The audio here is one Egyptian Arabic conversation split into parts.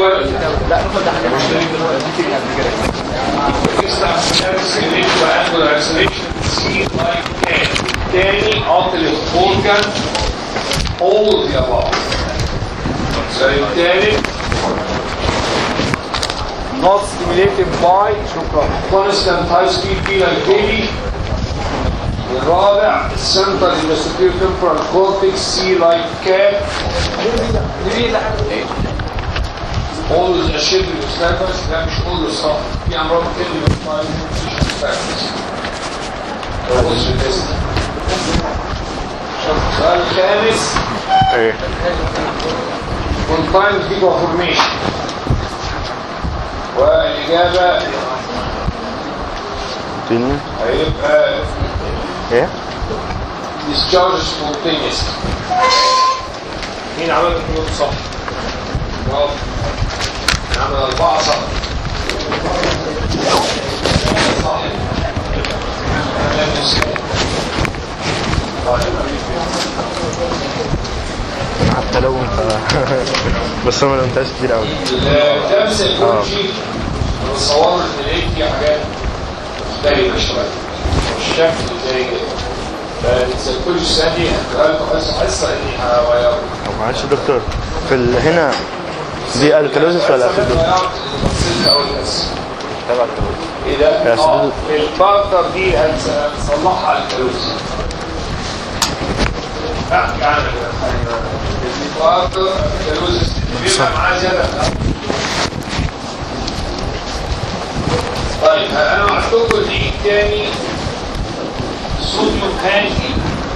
دلوقتي لا ناخد ده حاجه تاني ultimate organ all of the above السؤال الثالث not stimulated by شكرا constant high speed feel like baby الرابع central in the superior temporal cortex see like cat always a shift in disturbance ده مش always صح في امراض كتير بتطلع disturbance بص في الاسم السؤال الخامس ايه confined fecal formation والإجابة تاني هيبقى ايه discharge spontaneous مين عمل الكلام صح؟ برافو مين عمل أربعة صح صح حتى لو انت بس انا ما لمتهاش كتير قوي الدرس الكونجي بنصور ان لقيت فيه حاجات مختلفة شوية الشكل زي كده كل ثانية هتبقى حصة حصة اني هغيره طب معلش يا دكتور في ال... هنا دي الكالوزيس ولا في الدكتور؟ بصيت اول بس تبع ايه ده؟ يا اه سيدي. في البارتر دي هنس- هنصلحها الكالوزي لا يعني البارتر الكالوزي بيبقى معاه زيادة طيب انا هحطكم دي تاني صوديوم هانجي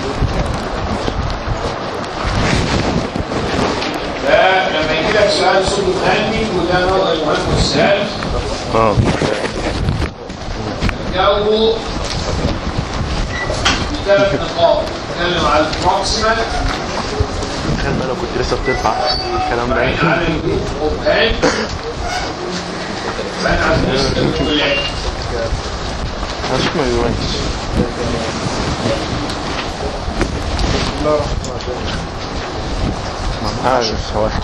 ده لما يجي لك سؤال صوديوم هانجي وده نظر مهم السؤال اه جو ثلاث نقاط نتكلم على البروكسيمال تخيل بقى لو كنت لسه بترفع الكلام ده بعدين على الجروب اوبان بعدين على الكلات هشوف ما بيوانش اه مش هو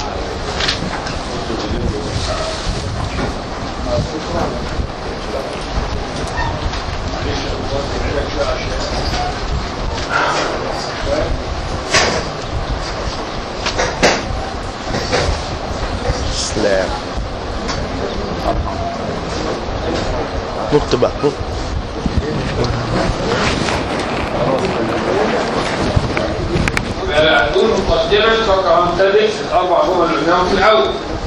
سلام نط بقى نط دول مقدمة فقط هنبتدئ الأربع جمل اللي قلناهم في الأول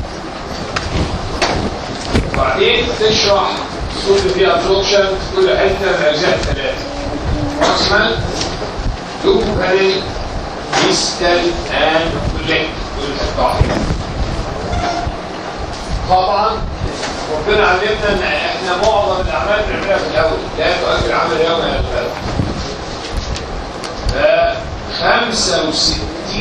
وبعدين تشرح صوت فيه ابزوربشن في كل حتة من الأجزاء الثلاثة بروكسيمال لوكالي ديستال اند كوليكت دول الحتة طبعا ربنا علمنا ان احنا معظم الاعمال بنعملها في الاول لا تؤجل عمل يوم الى الثلاث ف 65%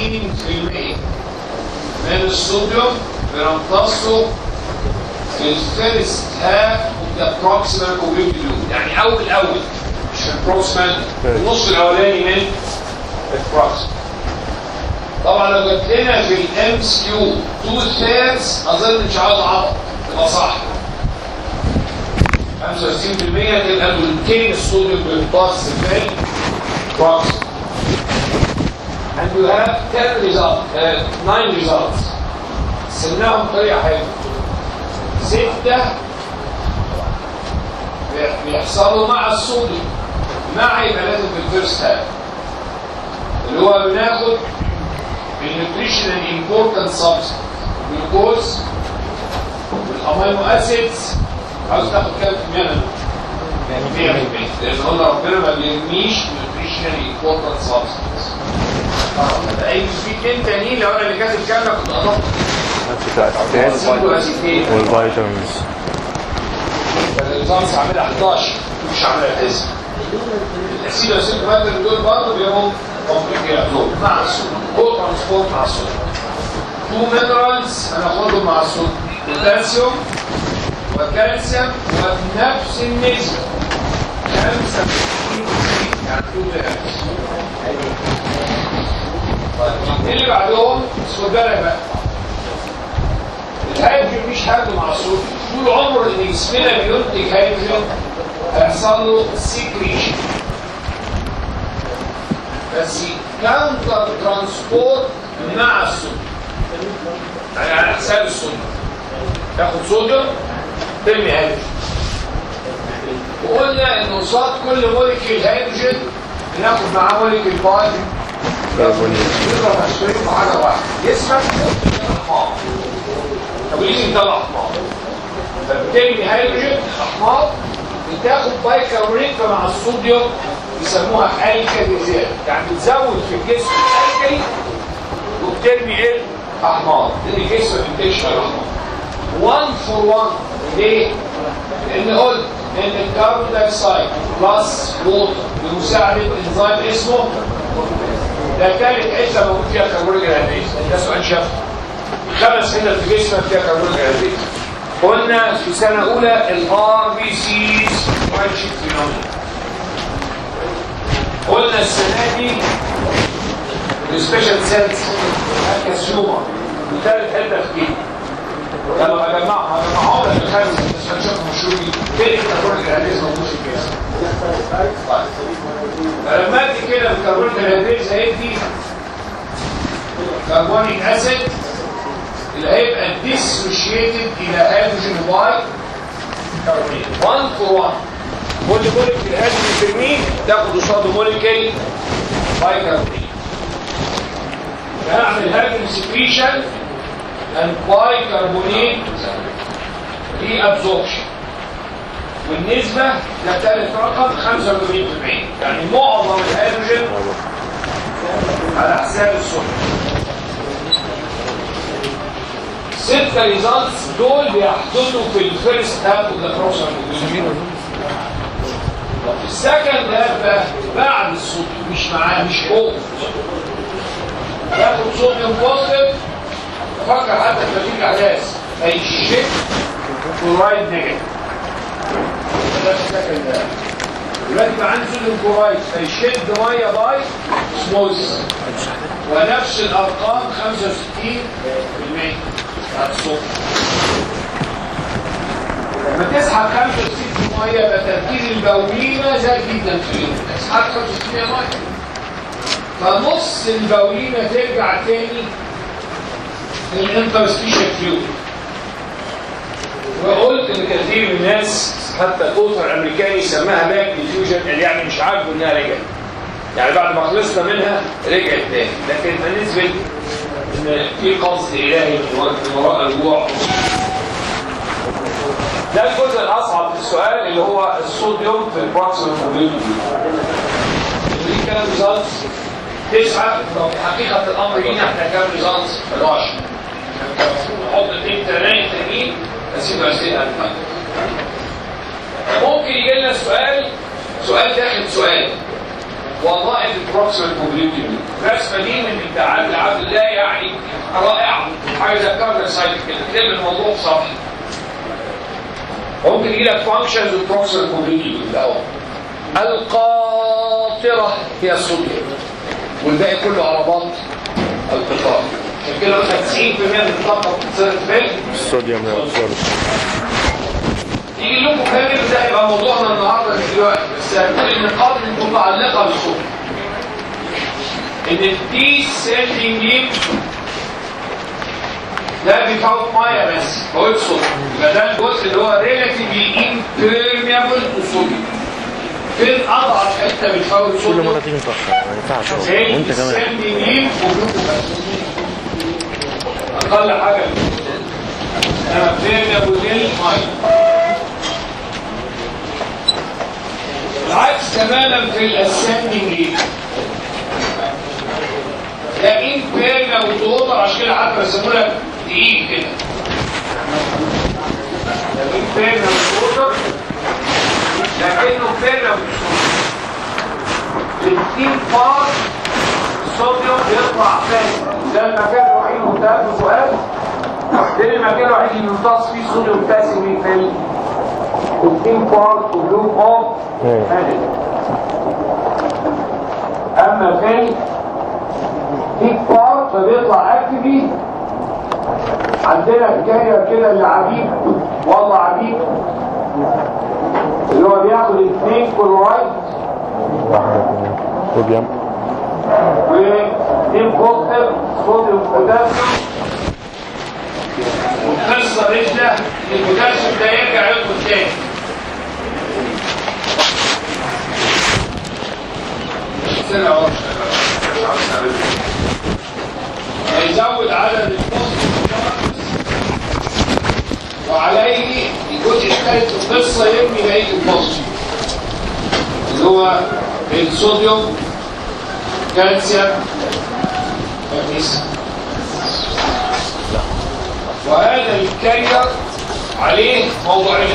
من الصوديوم بنمتصه في الفيرست هاف اوف ذا بروكسيمال كوميونتي لوب يعني اول اول مش في البروكسيمال النص الاولاني من البروكسيمال طبعا لو جت لنا في الام اس كيو 2 ثيردز اظن مش عاوز عبط تبقى صح 65% تبقى ممكن الصوديوم بيمتص في البروكسيمال and you have 10 results, uh, 9 results. سمناهم بطريقة حلوة. ستة بي- بيحصلوا مع الصوديوم. مع يبقى لازم في الفيرست هاف. اللي هو بناخد النيوتريشنال امبورتنت سبستنس جلوكوز والامينو اسيدز عاوز تاخد كام كمية منهم؟ 100% لان قلنا ربنا ما بيرميش نيوتريشنال امبورتنت سبستنس اي مشكلتين تانيين لو انا اللي كاتب كامله كنت قربت نفس الاسيتات اسيد واسيتين والفيتامينز النظام عاملها 11 مش عاملها 9 الاسيد والاسيد مادة دول برضه بيبقوا كومبليكيت دول مع الصوديوم كو ترانسبورت مع الصوديوم تو مينرالز هناخدهم مع الصوديوم بوتاسيوم وكالسيوم وفي نفس النسبة 65 يعني 2 طيب اللي بعدهم بس خد بالك بقى الهيدروجين مفيش حاجه مع الصوديوم طول عمره ان جسمنا بينتج هيدروجين هيحصل له سيكريشن بس كاونتر ترانسبورت مع الصوديوم يعني على حساب الصوديوم تاخد صوديوم ترمي هيدروجين وقلنا ان قصاد كل موليكيول هيدروجين بناخد معاه موليكيول باي كربونيل يضرب هشتريك في حاجه واحده يسمك احماض طب ليه يطلع احماض فبترمي هيدروجين احماض بتاخد بايكربونات مع الصوديوم يسموها الكاليزات يعني بتزود في الجسم الكالي وبترمي ايه احماض لان الجسم ما بينتجش غير احماض 1 فور 1 ليه؟ لان قلت ان الكربون دايوكسيد بلس ووتر بمساعده انزيم اسمه ده ثالث حته موجود فيها كربونيك انهيدريز ده سؤال شفوي خمس حتت في جسمك فيها كربونيك انهيدريز قلنا في سنه اولى الار بي سيز مانشيت فينومينا قلنا السنه دي السبيشال سيلز مركز شومر وثالث حته في كده لما بجمعهم هجمعهم لك الخامس بس هنشوفهم مشهورين فين الكربونيك انهيدريز موجود في الجسم فلما ادي كده الكربونيك انهيدريز هيدي كربونيك اسيد اللي هيبقى ديسوشيتد الى هيدروجين باي كربونيك 1 فور 1 كل موليكيول هيدروجين ترميه تاخد قصاده موليكيول باي كربونيك هعمل هيدروجين سكريشن and bicarbonate reabsorption والنسبة ده ثالث رقم 85% يعني معظم الهيدروجين على حساب الصوديوم ستة ريزالتس دول بيحدثوا في الفيرست هاب اوف ذا بروسس وفي السكند هاب بقى بعد الصوديوم مش معاه مش فوق ياخد صوديوم بوزيتيف فكر حتى في نتيجة احداث هيشيك كلورايد نيجاتيف ده السكند هاب دلوقتي بقى عندي صوديوم كلورايد هيشد ميه باي سموز ونفس الارقام 65% بتاعت الصوديوم لما تسحب 65 ميه يبقى تركيز البولينه زاد جدا في اليوم تسحب 65 ميه فنص البولينه ترجع تاني للانترستيشن فلويد وقلت ان كثير من الناس حتى الاوثر الامريكاني سماها باك ديفيوجن اللي يعني مش عاجبه انها رجعت يعني بعد ما خلصنا منها رجعت تاني لكن بالنسبه ان في قصد الهي من وراء الجوع ده الجزء الاصعب في السؤال اللي هو الصوديوم في البروكسيمال موبيليتي دي كام ريزلتس تسعه لو في حقيقه الامر هنا احنا كام ريزلتس 11 نحط اثنين تانيين تانيين بس يبقى 20000 ممكن يجي لنا سؤال سؤال داخل سؤال وظائف البروكسيمال موبيليتي رسمه دي من ابداعات العبد الله يعني رائعه حاجه زي كارنر سايت كده تلاقي الموضوع في صفحه ممكن يجي لك فانكشنز البروكسيمال موبيليتي الاول القاطره هي الصوديوم والباقي كله عربات القطار عشان كده مثلا 90% من الطاقه بتتصرف فين؟ الصوديوم ريابسورب يجي لكم كامل ده يبقى موضوعنا النهارده مش دلوقتي بس هنقول النقاط المتعلقه بالصوت ان الدي سيلينج ده بيفوت ميه بس ما قلتش صوت يبقى ده الجزء اللي هو ريلاتيفلي امبيرميبل تو صوديوم فين اضعف حته بتفوت كل صوت مرة تيجي متأخر ما ينفعش وانت كمان سيلينج اقل حاجه انا بيرميبل للميه العكس تماما في الاسندنج ليك ده امبيرنا وتوتر عشان كده حتى بيسموه لك تقيل كده ده امبيرنا وتوتر لكنه بيرنا وتوتر التين بار الصوديوم بيطلع فين ده المكان الوحيد المنتهى سؤال ده المكان الوحيد اللي يمتص فيه صوديوم باسيفي في التين بار جروب اوف مم. اما في ديك بار فبيطلع اكتفي عندنا الكارير كده اللي عجيب والله عجيب اللي هو بياخد اثنين كلورايد صوديوم واثنين بوزيتيف صوديوم بوتاسيوم والقصه رجله ان البوتاسيوم ده يرجع يدخل تاني سنة ورا. هيزود عدد البوزيتيف وعليه الجزء الثالث في القصه يرمي بقيه البوزيتيف اللي هو الصوديوم كالسيوم مغنيسيوم وهذا الكارير عليه موضوعين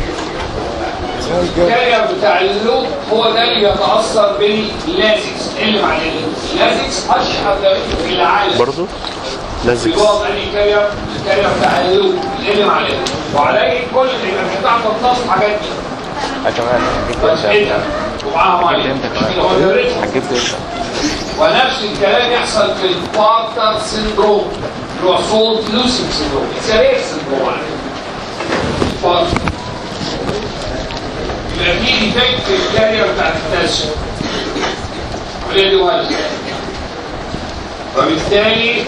الكارير بتاع اللوب هو ده اللي يتاثر باللازكس اللي مع اللازكس اشهر دواء في العالم برضو لازم بيقوم قال لي كارير الكارير بتاع اللوب اللي مع وعليه كل اللي مش هتعرف تنتصر الحاجات دي كمان بس انت ومعاها ميه انت كمان كده هو الريتم. هتجيب انت ونفس الكلام يحصل في البارتر سيندروم اللي هو سولت لوسينج سيندروم اتس رير سيندروم على فكره بارتر. يبقى في ديفكت في الكارير بتاع البوتاسيوم العمليه دي وارده فبالتالي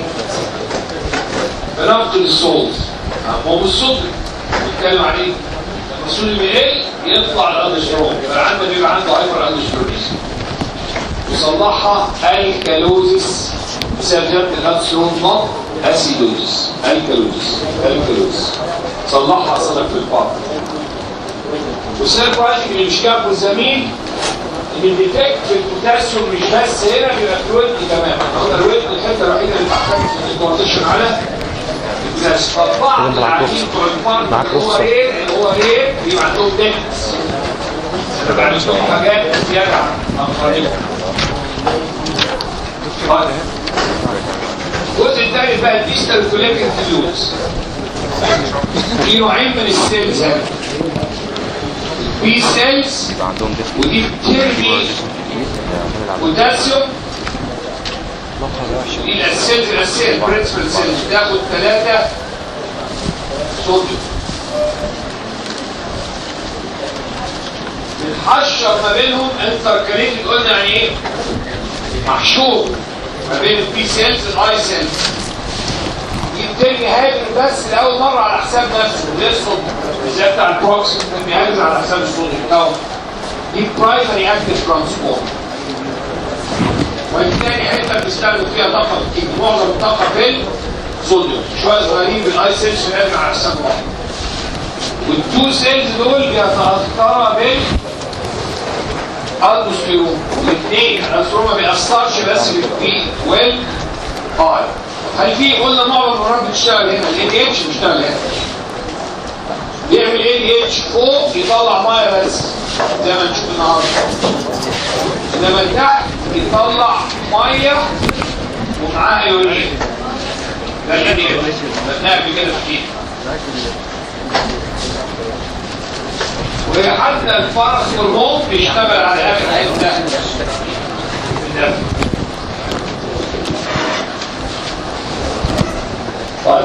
بنفقد الصوت هو مش صوت بنتكلم عليه الرسول بيقل يطلع الاندسترون يبقى عنده بيبقى عنده هايبر اندسترونيزم يصلحها الكالوزيس بسبب زياده الاندسترون نوت اسيدوزيس الكالوزيس الكالوزيس صلحها صدق في البارت والسير برايتك اللي مش جنبه الزميل ان الديتكت في البوتاسيوم مش بس هنا بيبقى في الودن كمان قلنا الودن الحته الوحيده اللي بتحتاج في الكورديشن على البوتاسيوم فبعض العجين بتوع البارت معاك اللي هو رخصة. رير اللي هو رير بيبقى عندهم ديكتس بيبقى عندهم حاجات زياده عن طريقهم طيب. الجزء الثاني بقى الديستال كوليكتيف فلويدز في نوعين من السيلز هنا في سيلز يبقى عندهم ديسك ودي بترمي بوتاسيوم دي السيلز الاساسيه البرنسبل سيلز بتاخد ثلاثه صوديوم بنحشر ما بينهم انتركاليتد قلنا يعني ايه محشور ما بين البي سيلز والاي سيلز دي بترمي هاجر بس لاول مره على حساب نفسه بيصد زي بتاع البروكس بترمي هاجر على حساب الصوديوم بتاعه دي برايمري اكتف ترانسبورت والتاني حته بنستخدم فيها طاقه كتير معظم الطاقه في الصوديوم شويه صغيرين بالاي سيلز بنرمي على حساب واحد والتو سيلز دول بيتاثروا بال الدوستيرون الاثنين الدوستيرون ما بيأثرش بس في البي وال اي هل في قلنا معظم المرات بتشتغل هنا الاي دي اتش بيشتغل هنا يعمل اي دي اتش فوق يطلع ميه بس زي ما نشوف النهارده انما تحت يطلع ميه ومعاها يورين ده الاي دي اتش خدناها قبل كده كتير وحتى الفرس هرمون بيشتغل على اخر حته في الدم طيب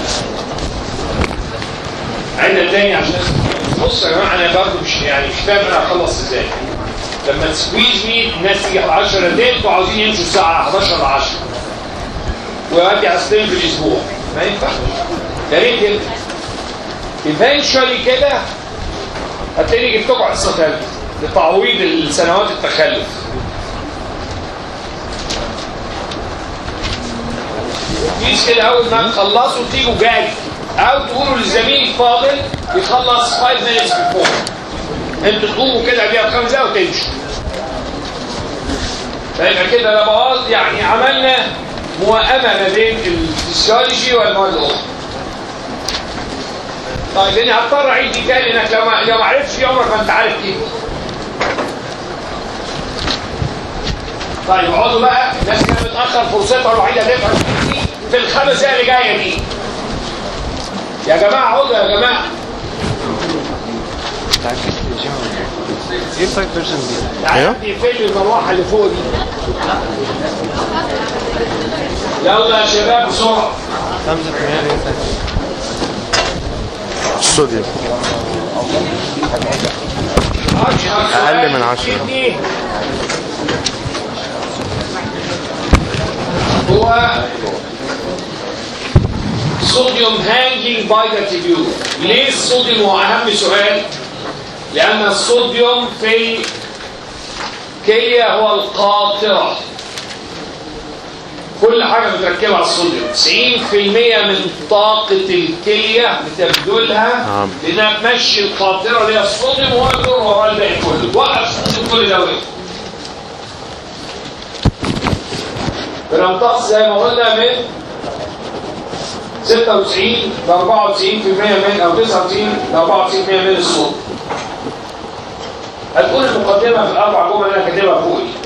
عندنا تاني عشان بص يا جماعه انا برضه مش يعني مش فاهم انا هخلص ازاي لما تسكويز مي الناس تيجي على 10 دقايق وعاوزين يمشوا الساعه 11 ل 10 ويؤدي عسلين في الاسبوع ما ينفعش يا ريت ينفع ايفينشولي كده هتلاقيني جبت لكم حصه ثالثه لتعويض السنوات التخلف مفيش كده اول ما تخلصوا تيجوا جاري او تقولوا للزميل الفاضل يخلص 5 minutes before انتوا تقوموا كده بيها بخمس دقايق وتمشوا فيبقى كده لا بوظ يعني عملنا موائمه ما بين الفسيولوجي والمواد الاخرى طيب لاني هضطر اعيد دي تاني انك لو ما لو ما عرفتش في عمرك ما انت عارف كده طيب اقعدوا بقى الناس كانت بتاخر فرصتها الوحيده تفهم دي في الخمس دقايق اللي جايه دي يا جماعه اقعدوا يا جماعه ايه الفايف فيرجن دي؟ تعالى يقفل لي المروحه اللي فوق دي يلا يا شباب بسرعه 5% ليه الصوديوم أقل من عشرة. هو صوديوم هانجينج باي ذا تيبيول ليه الصوديوم هو اهم سؤال لان الصوديوم في الكليه هو القاطره كل حاجه متركبه على الصوديوم 90% من طاقه الكليه بتبذلها نعم. لانها تمشي القاطره اللي هي الصوديوم وهو يدور وراه الباقي كله توقف الصوديوم كل ده وقف. بنمتص زي ما قلنا من 96 ل 94% من او 99 ل 94% من الصوت. هتكون المقدمه في الاربع جمل اللي انا كاتبها فوق دي.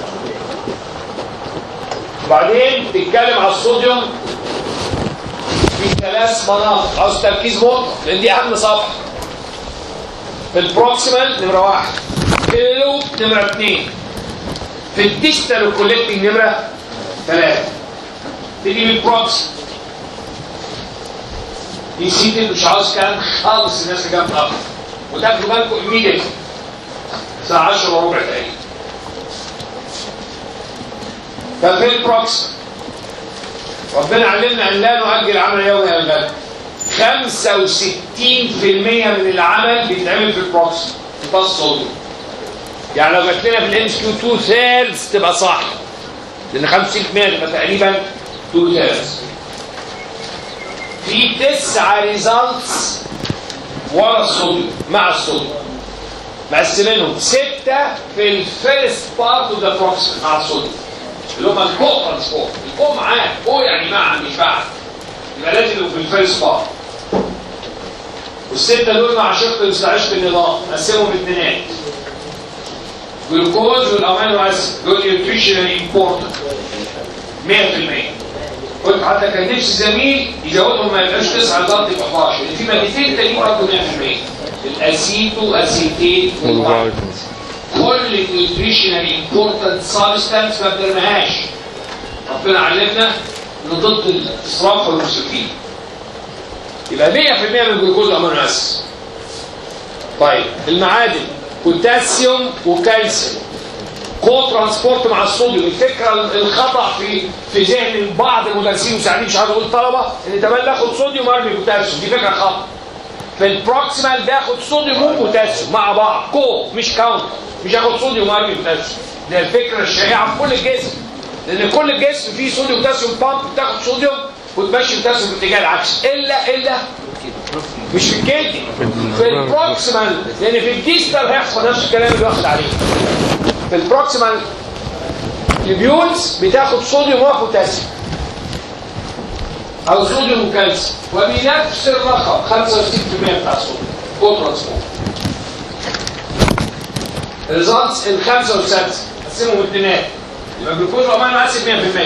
وبعدين تتكلم على الصوديوم في ثلاث مناطق عاوز تركيز مطلق لان دي اهم صفحه. في البروكسيمال نمره واحد. في اللوب نمره اثنين. في الديجيتال والكوليكتنج نمره ثلاثه. تيجي بالبروكسيمال دي سيتد مش عاوز كلام خالص الناس اللي جنب الارض وتاخدوا بالكم ايميديتلي الساعه 10 وربع تقريبا ففي البروكس ربنا علمنا ان لا نؤجل عمل يوم الى الغد 65% من العمل بيتعمل في البروكس في باص صوديوم يعني لو جات لنا في الام كيو 2 ثيردز تبقى صح لان 50% تبقى تقريبا 2 ثيردز في تسعة ريزلتس ورا الصوديوم مع الصوديوم مقسمينهم ستة في الفيرست بارت اوف ذا بروكسيم مع الصوديوم اللي هم الكو ترانسبورت الكو معاه كو يعني مع مش بعد يبقى لازم يبقوا في الفيرست بارت والستة دول مع شق مستعشق النظام قسمهم اثنينات جلوكوز والامينو اسيد دول نيوتريشنال امبورتنت 100% قلت حتى كان نفسي زميل يزودهم ما يبقاش 9 لغايه يبقى 11 لان في مادتين تانيين برضه 100% الاسيتو اسيتيت والفيتامين كل النيوتريشنال امبورتنت سبستانس ما بنرميهاش ربنا علمنا انه ضد الاسراف والمسرفين يبقى 100% من الجلوكوز امينو اسيد طيب المعادن بوتاسيوم وكالسيوم كو ترانسبورت مع الصوديوم الفكره الخطا في في ذهن بعض المدرسين المساعدين مش عايز اقول طلبه ان تمام ناخد صوديوم وارمي بوتاسيوم دي فكره خطا في البروكسيمال باخد صوديوم وبوتاسيوم مع بعض كو مش كاونت مش هاخد صوديوم وارمي بوتاسيوم دي الفكره الشائعه في كل الجسم لان كل الجسم فيه صوديوم بوتاسيوم بامب بتاخد صوديوم وتمشي بوتاسيوم في الاتجاه العكسي الا الا مش في الكدني في البروكسيمال لان في الديستال هيحصل نفس الكلام اللي واخد عليه في البروكسيمال تيبيولز بتاخد صوديوم وبوتاسيوم او صوديوم وكالسيوم وبنفس الرقم 65% بتاع الصوديوم كو ترانسبورت ريزلتس الخمسه والسادسه قسمهم اثنينات يبقى جلوكوز وامينو اسيد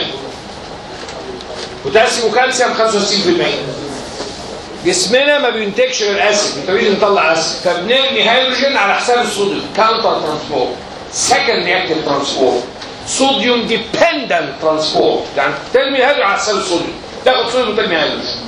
100% بوتاسيوم وكالسيوم 65% جسمنا ما بينتجش غير اسيد انت لازم نطلع اسيد فبنرمي هيدروجين على حساب الصوديوم كاونتر ترانسبورت سكند رياكتيف ترانسبورت صوديوم ديبندنت ترانسبورت يعني ترمي هيدروجين على حساب الصوديوم تاخد صوديوم وترمي هيدروجين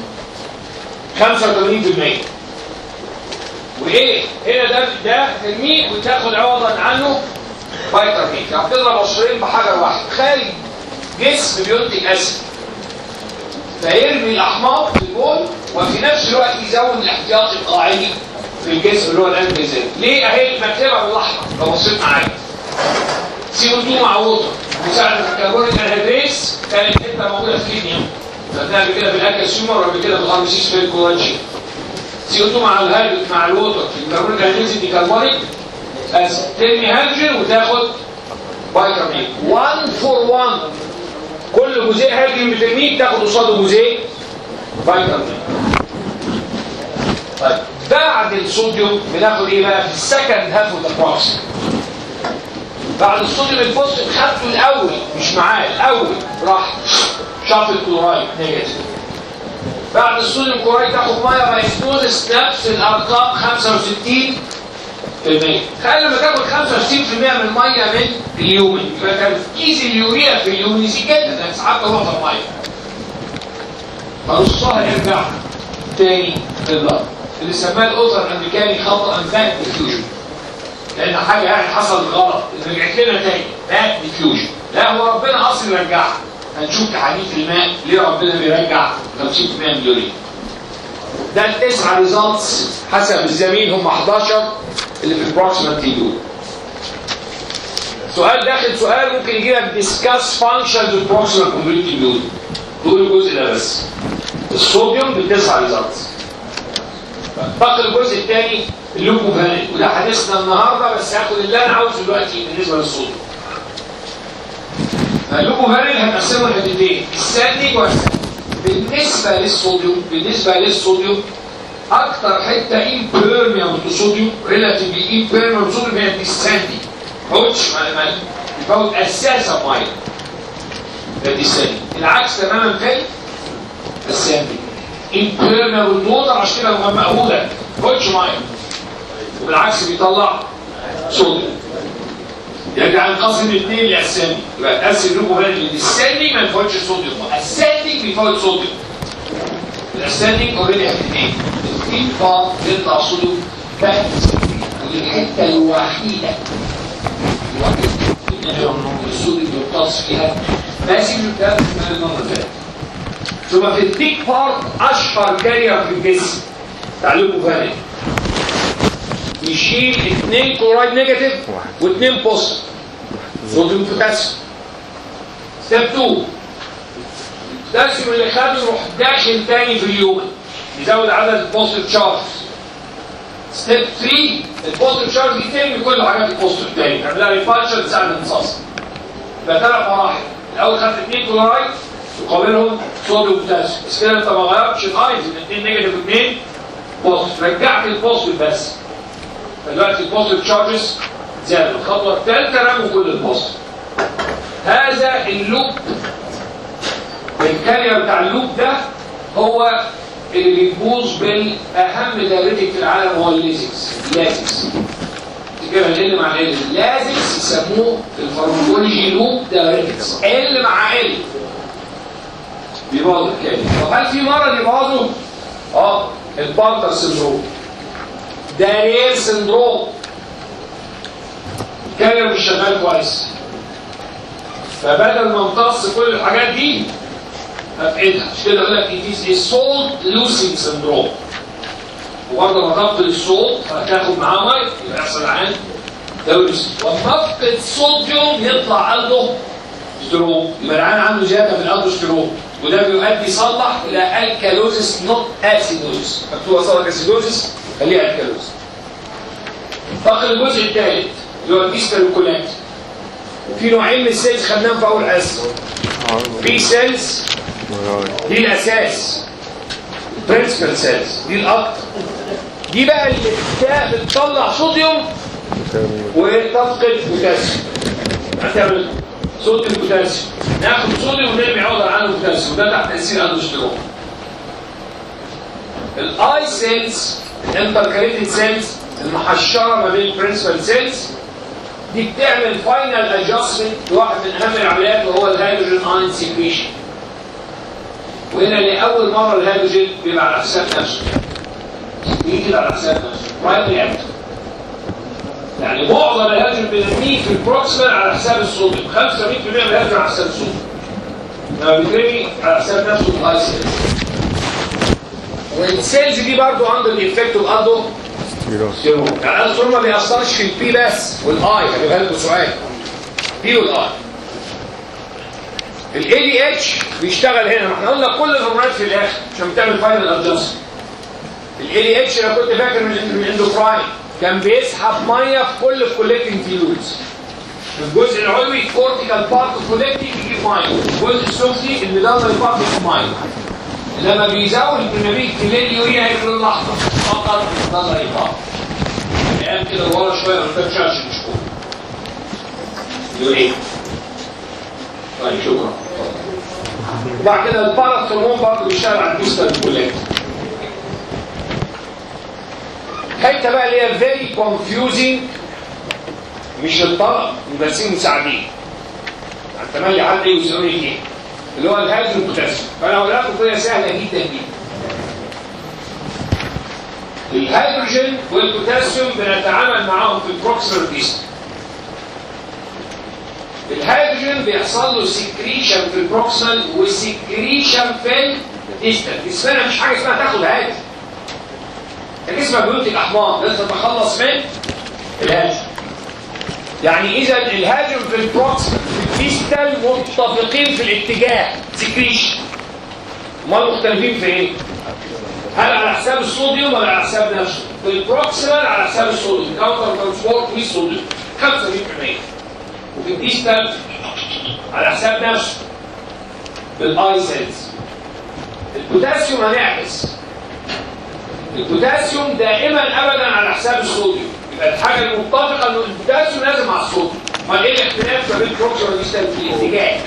85% وايه هنا ده ده ترميه وتاخد عوضا عنه فيتامين يعني بتضرب عصفورين بحجر واحد خارج جسم بينتج اسيد فيرمي الاحماض في البول وفي نفس الوقت يزود الاحتياطي القاعدي في الجسم اللي هو الانتيزين ليه اهي مكتبه بالاحمر لو بصيت معايا سي او 2 مع ووتر مساعدة الكربونيك انهيدريز كانت حته موجوده في كينيا خدناها قبل كده في الاكل سيومر وقبل كده في الار بي سي سبيل كولاجين سي او 2 مع الهيدروجين مع الووتر في الكربونيك انهيدريز دي كربونيك اسيد ترمي هيدروجين وتاخد فيتامين 1 فور 1 كل جزيء هيدروجين بترميه تاخد قصاده جزيء فيتامين طيب بعد الصوديوم بناخد ايه بقى في السكند هاف اوف ذا بروسس بعد الصوديوم الفوسفات خدته الاول مش معاه الاول راح شاف الكلورايد نيجاتيف بعد الصوديوم كلورايد تاخد ميه بايستوزس نفس الارقام 65 في المية تخيل لما تاخد 65% من الميه من اليومن يبقى تركيز اليوريا في اليومن يزيد جدا لان ساعات نقطه ميه فنصها يرجع تاني للضغط اللي سماه الاوثر الامريكاني خطا باك ديفيوجن لان حاجه يعني حصل غلط ان رجعت لنا تاني باك ديفيوجن لا هو ربنا اصلا يرجعها هنشوف تحاليل الماء ليه ربنا بيرجع 50% من اليورين ده التسعه ريزلتس حسب الزميل هم 11 اللي في البروكسيمال تيبول سؤال داخل سؤال ممكن يجي لك ديسكاس فانكشنز اوف بروكسيمال كومبليت تيبول دول الجزء ده بس الصوديوم بالتسعه ريزلتس باقي الجزء الثاني اللوكوفالين وده حديثنا النهارده بس هاخد اللي انا عاوزه دلوقتي بالنسبه للصوديوم اللوكوفالين هنقسمه لحتتين السادنج والسادنج بالنسبه للصوديوم بالنسبه للصوديوم اكتر حته امبيرميبل للصوديوم ريلاتيفلي امبيرميبل للصوديوم هي الديساندي فوتش ما يفوت اساسا ميه ده الديساندي العكس تماما في الساندي امبيرميبل ووتر عشان كده لما مقبوله فوتش ميه وبالعكس بيطلع صوديوم يرجع ينقسم الاثنين لاسامي يبقى تقسم لكم بالك ان الساندنج ما يفوتش صوديوم الساندنج بيفوت صوديوم الاساندنج اوريدي حتتين الفيد بار بيطلع صوديوم بس ودي الحته الوحيده الوحيده اللي الصوديوم بيمتص فيها ماشي من الكلام من المره اللي فاتت ثم في الديك بارت اشهر كارير في الجسم تعليقه فارق يشيل اثنين كلورايد نيجاتيف واثنين بوزيتيف صوديوم بوتاسيوم ستيب 2 البوتاسيوم اللي خده يروح داشن تاني في اليوم يزود عدد البوزيتيف تشارجز ستيب 3 البوزيتيف تشارج دي تاني كل حاجات البوزيتيف تاني تعملها ريفالشر تساعد الامتصاص يبقى ثلاث مراحل الاول خدت اثنين كلورايد يقابلهم صوديوم بوتاسيوم بس كده انت ما غيرتش الايز الاثنين نيجاتيف واثنين بوزيتيف رجعت البوزيتيف بس فدلوقتي البوزيتيف تشارجز زادوا الخطوه الثالثه رموا كل البوزيتيف هذا اللوب الكارير بتاع اللوب ده هو اللي بيبوظ بالاهم دايرتك في العالم هو الليزكس اللازكس تجيبها ال مع ال اللازكس يسموه في الفارماكولوجي لوب دايرتكس ال مع ال بيبوظ الكارير طب هل في مرض يبوظه؟ اه البارتر سندروم ده رير سندروم الكارير مش شغال كويس فبدل ما امتص كل الحاجات دي هفقدها مش كده اقول لك it is a salt losing syndrome وبرضه لما تفقد الصوت هتاخد معاه ميه يبقى يحصل عن دورس لما تفقد صوديوم يطلع عنده ستروم يبقى العيان عنده زياده في الالدوستيرون وده بيؤدي يصلح الى الكالوزيس نوت اسيدوزيس مكتوبه صلح اسيدوزيس خليها الكالوزيس فقد الجزء الثالث اللي هو الديستالكولات في نوعين من السيلز خدناهم في اول حصه في سيلز دي الاساس برنسبل سيلز دي الاكتر دي بقى اللي بتا- بتطلع صوديوم وتفقد بوتاسيوم هتعمل صوت البوتاسيوم ناخد صوديوم ونرمي عوض عنه بوتاسيوم ده تحت تاثير اندوستيرون الاي سيلز الانتركاليتد سيلز المحشره ما بين البرنسبل سيلز دي بتعمل فاينل ادجستمنت لواحد من اهم العمليات وهو الهيدروجين اين سيكريشن وهنا لاول مره الهيدروجين بيبقى على حساب نفسه بيجي كده على حساب نفسه برايمري اكتر يعني معظم الهيدروجين بنرميه في البروكسيمال على حساب الصوديوم 75% من الهيدروجين على حساب الصوديوم لما بيترمي على حساب نفسه الهاي سيلز والسيلز دي برضو عنده الايفكت وعنده ستيرون يعني الستيرون ما بيأثرش في البي بس والاي هجيبها لكم سؤال بي والاي الاي دي اتش بيشتغل هنا ما احنا قلنا كل الهرمونات في الاخر عشان بتعمل فاينل ادجستمنت الاي دي اتش انا كنت فاكر من من الاندوكراين كان بيسحب ميه في كل الكوليكتنج فلويدز الجزء العلوي الكورتيكال بارت كوليكتنج يجيب ميه الجزء السفلي الميدالري بارت يجيب ميه لما بيزود البرناميج تلاقي اليوريا هيبقى اللون الاحمر فقط نظري بارت الان كده ورا شويه ما تفهمش عشان مش يوريا طيب شكرا وبعد كده الباراثرمون برضه بيشتغل على الديستال كوليكت حته بقى اللي هي فيري كونفيوزنج مش الطلب المدرسين مساعدين يعني تملي حد يوزنوني ايه اللي هو الهيدروجين والبوتاسيوم فانا هقول لكم طريقه سهله جدا جدا الهيدروجين والبوتاسيوم بنتعامل معاهم في البروكسيمال ديستال الهيدروجين بيحصل له سكريشن في البروكسيمال وسكريشن في الديستال جسمنا مش حاجه اسمها تاخد هيدروجين جسمك بينتج احماض لازم تتخلص من الهيدروجين يعني اذا الهيدروجين في البروكسيمال في الديستال متفقين في الاتجاه سكريشن امال مختلفين في ايه؟ هل على حساب الصوديوم ولا على حساب نفسه؟ في البروكسيمال على حساب الصوديوم كاونتر ترانسبورت والصوديوم 75% وفي الديستال على حساب نفسه بالاي سيلز البوتاسيوم هنعكس البوتاسيوم دائما ابدا على حساب الصوديوم يبقى الحاجه المتفقه انه البوتاسيوم لازم مع الصوديوم امال ايه الاختلاف ما بين البروكسيمال والديستال في الاتجاه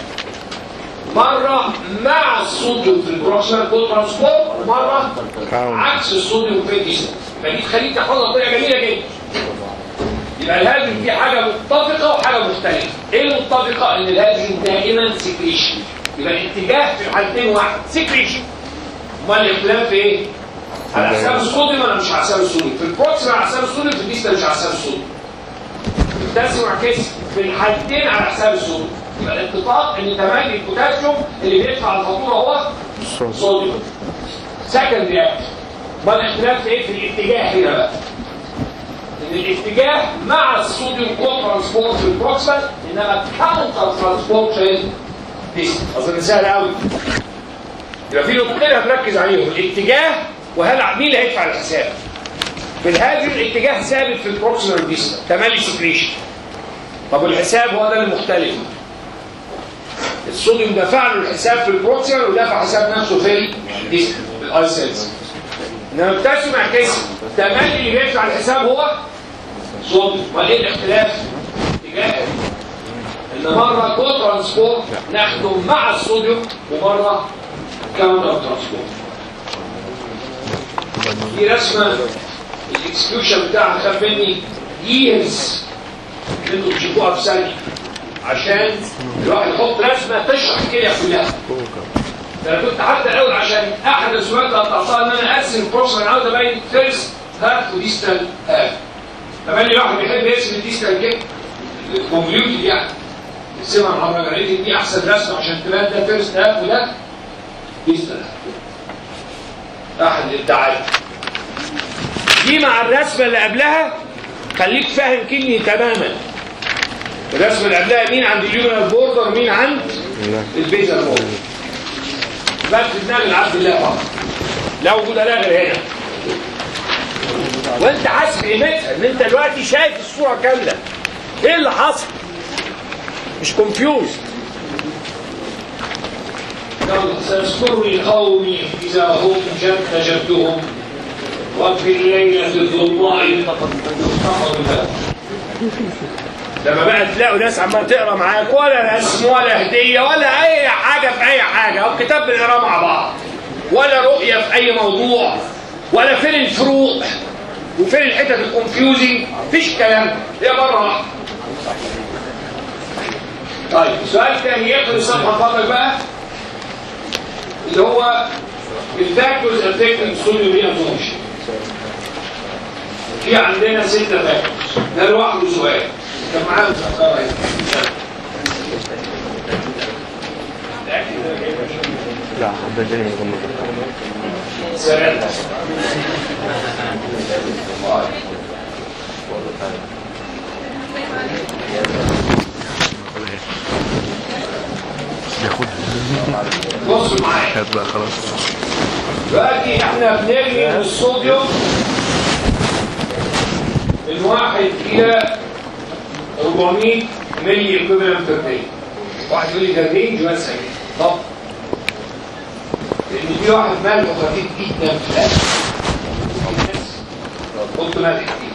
مرة مع الصوديوم في البروكسيمال كود ترانسبورت ومرة عكس الصوديوم في الديستال يبقى دي تخليك تحفظها بطريقة جميلة جدا يبقى الهيدروجين دي حاجة متفقة وحاجة مختلفة ايه المتفقة ان الهيدروجين دائما سكريشن يبقى الاتجاه في الحالتين واحد سكريشن امال الاختلاف في ايه؟ على حساب الصوديوم ولا مش على حساب الصوديوم في البروكسيمال على حساب الصوديوم في الديستال مش على حساب الصوديوم البوتاسيوم عكس في الحالتين على حساب الصوديوم يبقى الاتفاق ان تملي البوتاسيوم اللي بيدفع الفاتوره هو صوديوم سكند رياكشن امال الاختلاف في ايه في الاتجاه هنا بقى ان الاتجاه مع الصوديوم كو ترانسبورت في البروكسال انما كاونتر ترانسبورت في الديستال اظن سهل قوي يبقى في نقطتين هنركز عليهم الاتجاه وهل مين اللي هيدفع الحساب في الهاجر الاتجاه ثابت في البروكسيمال ديستال تملي سكريشن طب الحساب هو ده المختلف الصوديوم دفع له الحساب في البروكسيمال ودفع حساب نفسه في الديستال في الاي سيلز انما البوتاسيوم عكس تملي اللي بيدفع الحساب هو صوديوم امال ايه الاختلاف؟ اتجاه ان مره كو ترانسبورت ناخده مع الصوديوم ومره كاونتر ترانسبورت دي رسمه الاكسكيوشن بتاعها خد مني ييرز انتوا تشوفوها في ثانيه عشان الواحد يحط رسمه تشرح الكليه كلها ده انا كنت حتى الاول عشان احد الرسومات اللي قطعتها ان انا ارسم البروكسيمال عاوز ابين فيرست هاف وديستال هاف كمان الواحد بيحب يرسم الديستال كده كونفليوتد يعني السمع محمد قالت دي احسن رسمه عشان تبان ده فيرست هاف وده ديستال هاف احد الادعاءات دي مع الرسمه اللي قبلها خليك فاهم كني تماما الرسمه اللي قبلها مين عند اليونر بوردر مين عند البيزل بوردر بس في دماغ العبد الله فقط لا وجود لا غير هنا وانت حاسس بقيمتها ان انت دلوقتي شايف الصوره كامله ايه اللي حصل مش كونفيوز سيذكرني قومي اذا هم جد جدهم وفي الليله الظلماء لما بقى تلاقوا ناس عمال تقرا معاك ولا رسم ولا هديه ولا اي حاجه في اي حاجه او كتاب بنقراه مع بعض ولا رؤيه في اي موضوع ولا فين الفروق وفين الحتت الكونفيوزنج مفيش كلام هي مره واحده طيب سؤال تاني يقرا الصفحه فضلك بقى اللي هو الفاكتورز افكتنج سوليو رينا فانكشن في عندنا ستة فاكتورز ده لوحده سؤال كان معانا مسافرة هنا لا حبيت تاني من سلام بصوا معايا هات بقى خلاص دلوقتي احنا بنرمي من الصوديوم من واحد الى 400 ملي ايكوفالنت بير داي واحد يقول لي ده رينج مثلا طب لان في واحد ملح خفيف جدا في الاكل قلت ملح كتير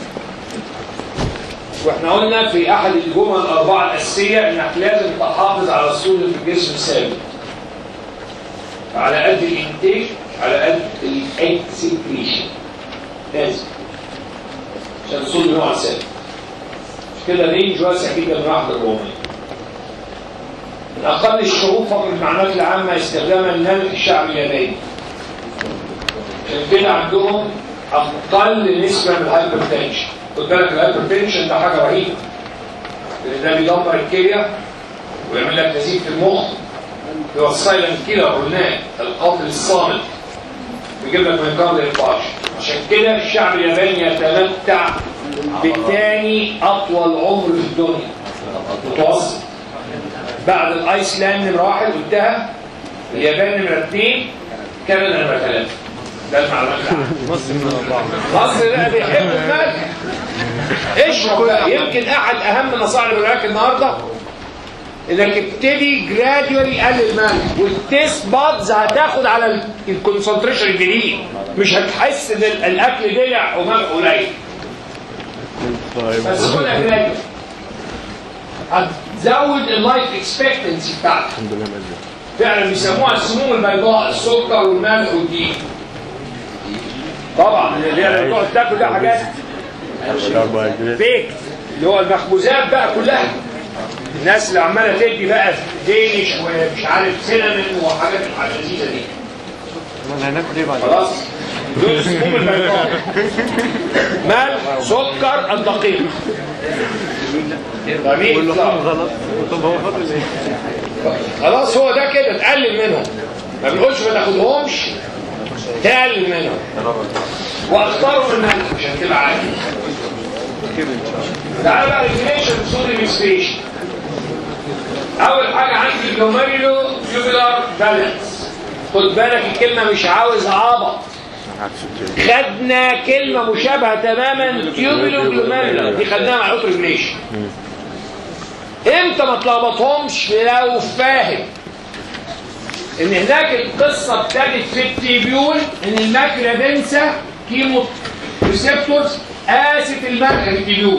واحنا قلنا في احد الجمل الاربعه الاساسيه انك لازم تحافظ على الصوديوم في الجسم ثابت على قد الانتاج على قد الاكسكريشن لازم عشان الصوديوم نوع ثابت مش كده رينج واسع جدا من واحد 400 من اقل الشعوب فقر المعلومات العامه استخداما للملح الشعب الياباني عشان كده عندهم اقل نسبه من الهايبرتنشن خد بالك الهايبرتنشن ده حاجه رهيبه لان ده بيدمر الكليه ويعمل لك نزيف في المخ هو السايلنت كيلر قلناه القاتل الصامت بيجيب لك ميوكارد انفاركشن عشان كده الشعب الياباني يتمتع بثاني اطول عمر في الدنيا متوسط بعد الايسلاند نمره واحد قلتها اليابان نمره اثنين كندا نمره ثلاثه ده المعلومات العامه مصر لا بيحب الملح اشرب بقى يمكن احد اهم النصائح اللي بقولها لك النهارده انك ابتدي جراديولي قلل الملح والتيست بادز هتاخد على الكونسنتريشن الجديد مش هتحس ان ال- الاكل دلع وملح قليل بس خدها جراديولي هتزود اللايف اكسبكتنسي بتاعتك الحمد لله مأجل فعلا بيسموها السموم البيضاء السكر والملح والدقيق طبعا اللي هي اللي بتقعد تاكل ده حاجات كربوهيدرات فيك اللي هو المخبوزات بقى كلها الناس اللي عماله تدي بقى دينش ومش عارف سينامون وحاجات الحاجات اللذيذه دي ما هناكل ايه بعد خلاص دول السموم البيضاء ملح سكر الدقيق جميل غلط طب هو فاضل ايه خلاص هو ده كده تقلل منهم ما بنقولش ما تاخدهمش تقلل منهم واختاروا من الملح عشان تبقى عارف تعالى بقى ريجريشن صوديوم اكسبريشن اول حاجه عندي الجلوميريلو تيوبولار بالانس خد بالك الكلمه مش عاوز عبط خدنا كلمه مشابهه تماما تيوبولو جلوميريلو دي خدناها مع اوتو ريجريشن امتى ما تلخبطهمش لو فاهم ان هناك القصه ابتدت في التيبيول ان الماكله بنسى كيمو ريسبتورز قاست الملح في التيبيول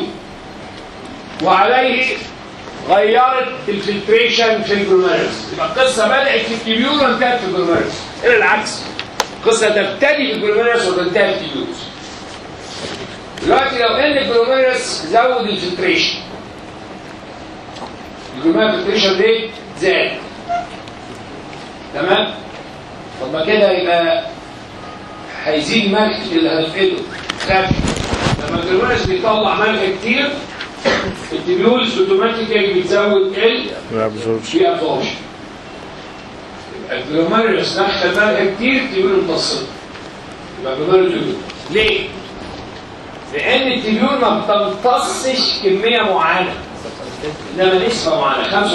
وعليه غيرت الفلتريشن في الجلوميرس يبقى القصه بدات في التيبيول وانتهت في الجلوميرس الى العكس القصه تبتدي في الجلوميرس وتنتهي في التيبيولز دلوقتي لو ان الجلوميرس زود الفلتريشن الجلوميرس فلتريشن ريت زاد تمام طب ما كده يبقى هيزيد الملح اللي هنفقده خف لما الجلوميرس بيطلع ملح كتير التبيولز اوتوماتيكالي بتزود ال الابزوربشن في ابزوربشن يبقى الجلوميرس دخل ملح كتير التبيول امتص يبقى الجلوميرس تبيول ليه؟ لان التبيول ما بتمتصش كميه معينه انما نسبه معينه 65%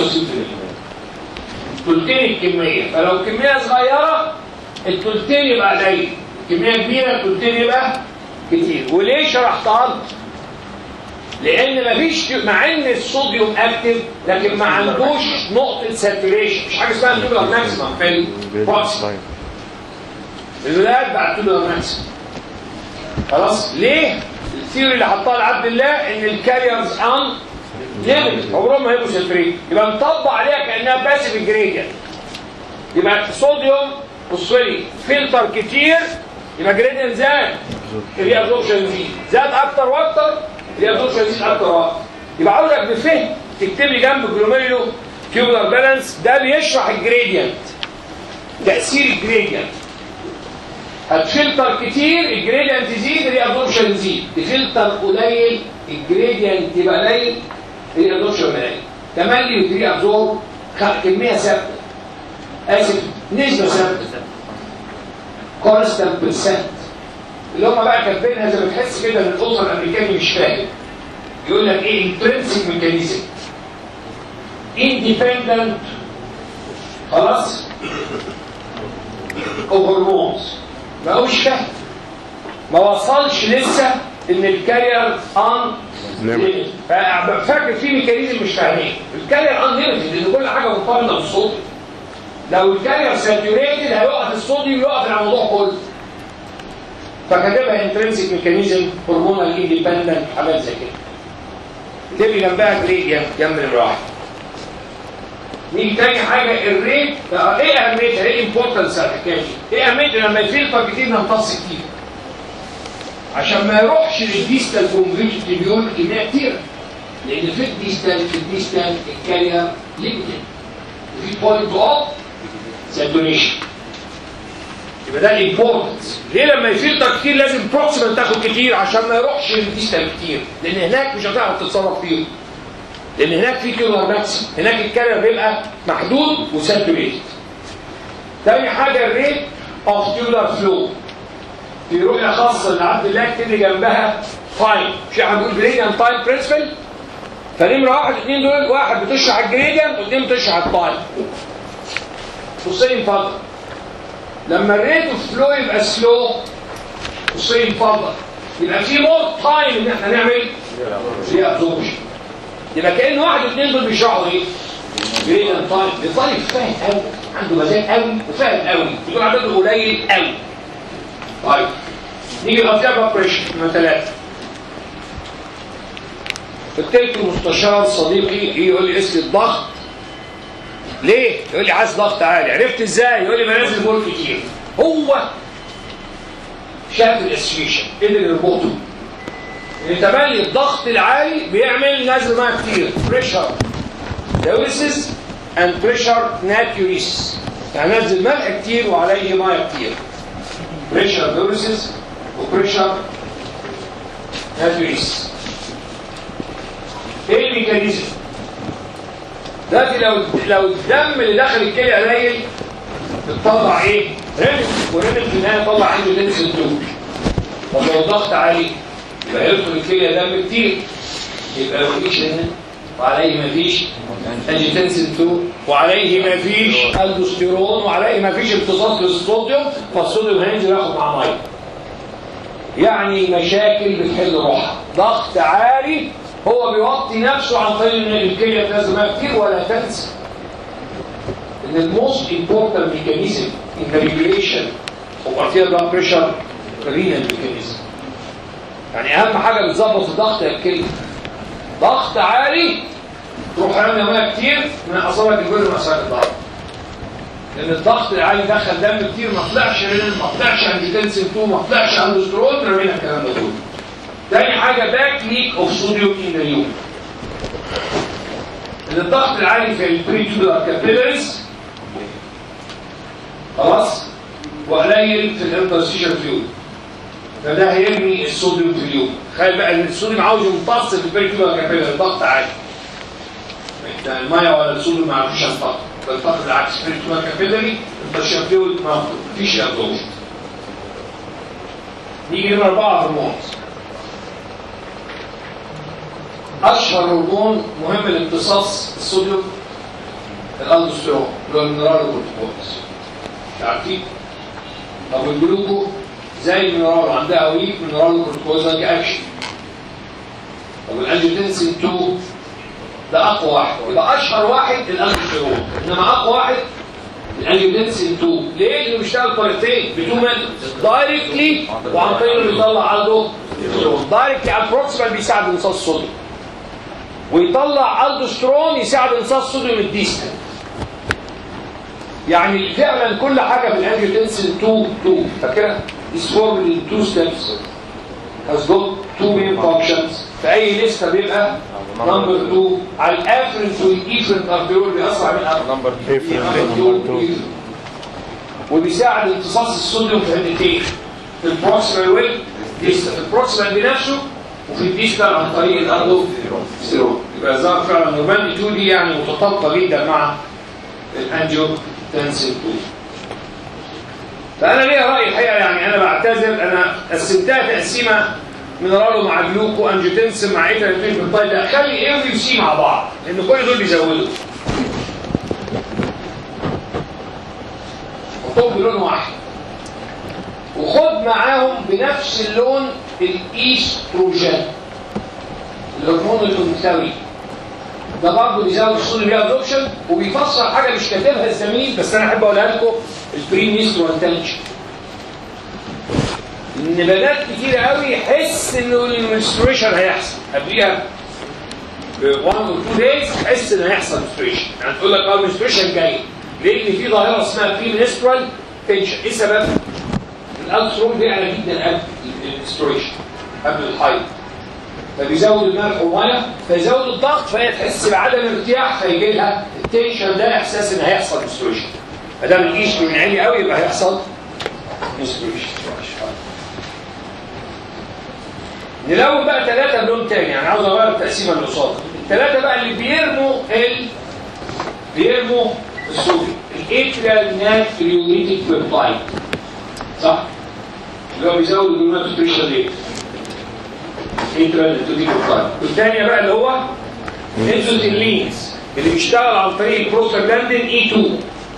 تلتين الكمية فلو الكمية صغيرة التلتين يبقى قليل كمية كبيرة التلتين يبقى كتير وليه شرحتها لك؟ لأن مفيش مع إن الصوديوم أكتف لكن ما عندوش نقطة ساتوريشن مش حاجة اسمها تولر ماكسيمم في البروكسيم الولاد بعد تولر ماكسيمم خلاص ليه؟ الثيوري اللي حطها لعبد الله إن الكاريرز أن ليميت عمرهم ما هيبقوا ساتوريت يبقى نطبق عليها كانها باسف جريدينت يبقى الصوديوم بصلي فلتر كتير يبقى جريدينت زاد الري ابزوربشن يزيد زاد اكتر واكتر الري ابزوربشن يزيد اكتر واكتر يبقى عاوزك بفهم تكتب لي جنب جلوميريلو تيوبولار بالانس ده بيشرح الجريدينت تاثير الجريدينت هتفلتر كتير الجريدينت يزيد الري ابزوربشن يزيد تفلتر قليل الجريدينت يبقى قليل هي الدوشة قليل تملي وتري ابزورب كمية ثابتة اسف نسبة ثابتة كونستانت برسنت اللي هم بقى كاتبينها زي ما تحس كده ان الاسر الامريكاني مش فاهم يقول لك ايه انترنسيك ميكانيزم اندبندنت خلاص اوف هرمونز ما هو مش فاهم ما وصلش لسه ان الكارير ان ليميت. فاكر في ميكانيزم مش فاهمين الكارير ان ليميتد لان كل حاجه مرتبطه بالصوديوم لو الكارير ساتوريتد هيوقف الصوديوم يوقف الموضوع كله فكاتبها انترنسيك ميكانيزم هرمونال اندبندنت حاجات زي كده تبقي جنبها جريدينت جنب الواحد نيجي تاني حاجه الريت آه، ايه اهميتها ايه الامبورتنس الحكايه دي؟ ايه اهميتها لما يفلتر كتير نمتص كتير عشان ما يروحش للديستال كونفيجن تبيول كميه كتيره لان في الديستال في الديستال الكارير ليميتد في بوينت اوف ساتوريشن يبقى ده الامبورتنس ليه لما يفلتر كتير لازم بروكسيمال تاخد كتير عشان ما يروحش للديستال كتير لان هناك مش هتعرف تتصرف فيه لان هناك في كيلو ماكسيم هناك الكارير بيبقى محدود وساتوريتد تاني حاجه الريت اوف تيولار فلو في رؤيه خاصه لعبد الله اكتب لي جنبها تايم مش احنا بنقول جريديان تايم برنسبل فنمره واحد اثنين دول واحد بتشرح الجريديان واثنين بتشرح التايم بصين فضل لما الريت اوف فلو يبقى سلو بصين فضل يبقى في مور تايم ان احنا نعمل ري ابزوربشن يبقى كان واحد واثنين دول بيشرحوا ايه؟ جريديان تايم الطالب فاهم قوي عنده مزاج قوي وفاهم قوي يقول عدده قليل قوي طيب نيجي للأطياب اوبريشن نمرة ثلاثة قلت له مستشار صديقي يجي يقول لي اسم الضغط ليه؟ يقول لي عايز ضغط عالي عرفت ازاي؟ يقول لي بنزل بول كتير هو شاف الاسفيشن قدر يربطه ان تملي الضغط العالي بيعمل نزل ميه كتير بريشر دايوريسيس اند بريشر ناتيوريس يعني نزل ملح كتير وعليه ميه كتير بريشر دايوريسيس وبريشر ناتيوريس ايه الميكانيزم دلوقتي لو لو الدم اللي داخل الكلى قليل بتطلع ايه؟ رينج ورينج في النهايه يطلع عنده تنس الدوب طب لو الضغط عالي يبقى يدخل الكلى دم كتير يبقى مفيش هنا وعليه مفيش انجيتنسين 2 وعليه مفيش الدوستيرون وعليه مفيش امتصاص للصوديوم فالصوديوم هينزل ياخد مع ميه يعني مشاكل بتحل روحها ضغط عالي هو بيوطي نفسه عن طريق ان الكليه تنزل كتير ولا تنسى ان الموست امبورتنت ميكانيزم ان ريجوليشن اوف ارتيريال بلاد بريشر رينال ميكانيزم يعني اهم حاجه بتظبط الضغط هي الكليه ضغط عالي تروح رامي ميه كتير من اعصابك الجل ومساك الضغط لان الضغط العالي دخل دم كتير ما طلعش رينال ما طلعش انجيتنسين 2 ما طلعش اندوسترون رمينا الكلام ده كله تاني حاجة باك ليك اوف صوديوم ان ذا يوم ان الضغط العالي في البريتولار كابيلاريز خلاص وقليل في الانترستيشن فلويد فده هيرمي الصوديوم في اليوم تخيل بقى ان الصوديوم عاوز يمتص في البريتولار كابيلاريز الضغط عالي ده الميه ولا الصوديوم ما عرفوش ينطق فالضغط بالعكس البريتولار كابيلاري الانترستيشن فلويد ما فيش ابزوربشن نيجي نمرة أربعة هرمونز اشهر هرمون مهم لامتصاص الصوديوم الالدوستيرون اللي هو المينرال كورتيكويدز عارفين طب الجلوكو زي المينرال عندها ويك مينرال كورتيكويدز اكشن طب الانجيوتنسين 2 ده اقوى واحد يبقى اشهر واحد الالدوستيرون انما اقوى واحد الانجيوتنسين 2 ليه؟ لانه بيشتغل طريقتين بتو ميثودز دايركتلي وعن طريق انه بيطلع عنده دايركتلي على البروكسيمال بيساعد امتصاص الصوديوم ويطلع الدوسترون يساعد امتصاص صوديوم الديستال يعني فعلا كل حاجه في الانجيوتنسين 2 2 فاكرها is formed in two steps has got two main functions في اي لسته بيبقى نمبر 2 على الافرنت والايفرنت ارتيول بيأثر على نمبر وبيساعد امتصاص الصوديوم في هدتين في البروكسيمال ويل ديستال في البروكسيمال بنفسه وفي الديستال عن طريق الاردو ستيرون يبقى الظاهر فعلا النورماندي 2 دي يعني متطابقه جدا مع الانجيو تنسل 2 فانا ليا راي الحقيقه يعني انا بعتذر انا قسمتها تقسيمه مينرالو مع جلوكو انجيوتنسين مع ايترنتين في الطيب لا خلي ايه وسي مع بعض لان كل دول بيزودوا وحطهم بلون واحد وخد معاهم بنفس اللون الايستروجين الهرمون الانثوي ده برضه بيزود الصوديوم بيها ابزوربشن وبيفسر حاجه مش كاتبها الزميل بس انا احب اقولها لكم البري ميسترال تنشن ان بنات كتير قوي يحس انه المنستريشن هيحصل قبليها ب 1 او 2 دايز تحس ان هيحصل منستريشن يعني تقول لك اه المنستريشن جاي لان في ظاهره اسمها بري ميسترال تنشن ايه سبب؟ الالسترون بيعلى جدا قبل المنستريشن قبل الحيض فبيزود الملح والميه فيزود الضغط فهي تحس بعدم ارتياح فيجي لها تنشن ده احساس ان هيحصل مستويشن ما دام الايستروجين عالي قوي يبقى هيحصل مستويشن نلون بقى ثلاثة بلون تاني يعني عاوز اغير التقسيمة اللي قصادها الثلاثة بقى اللي بيرموا ال بيرموا الصوديوم الاتريال ناتريوريتيك بيبتايد صح؟ اللي هو بيزود الهرمونات بريشر ريت اتريال ناتريوريتيك بيبتايد والثانية بقى اللي هو انسولينز اللي بيشتغل عن طريق البروستاجلاندين اي 2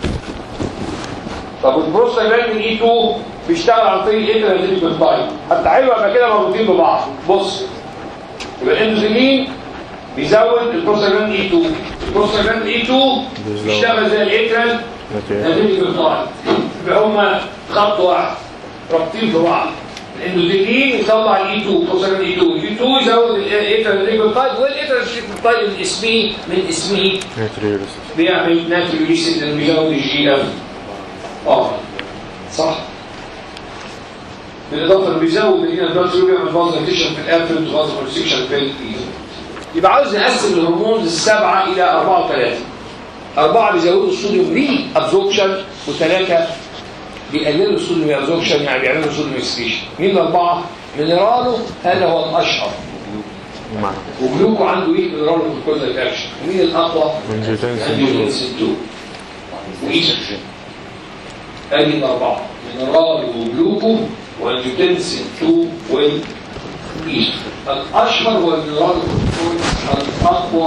طب البروستاجلاندين اي 2 بيشتغل عن طريق الاتريال ناتريوريتيك بيبتايد حتى حلو يبقى كده مربوطين ببعض بص يبقى الانسولين بيزود البروستاجلاند اي 2 البروستاجلاند اي 2 بيزود. بيشتغل زي الاترال اوكي نتيجه الطاعه يبقى هما خط واحد رابطين في بعض الاندوتيلين يطلع الاي 2 البروستاجلاند اي 2 الاي 2 يزود الاترال نيجوتايد والاترال نيجوتايد من اسمه من اسمه ناتريوليس بيعمل ناتريوليسيس اللي بيزود الجي اف اه صح بالاضافه انه بيزود الجين بلاد فلو بيعمل فازوليشن في الافرنت وفازوليشن في الايزو يبقى عاوز نقسم الهرمونز السبعه الى اربعه وثلاثه اربعه بيزودوا الصوديوم ري ابزوربشن وثلاثه بيقللوا الصوديوم ري ابزوربشن يعني بيعملوا صوديوم اكسكريشن مين الاربعه؟ مينرالو هذا هو الاشهر معنا وجلوكو عنده ايه مينرالو جلوكوز اكشن ومين الاقوى؟ انجيوتنسين انجيوتنسين 2 وايستروجين ادي الاربعه مينرال وجلوكو وانجيوتنسين 2 والايستروجين الاشهر هو المينرال الاقوى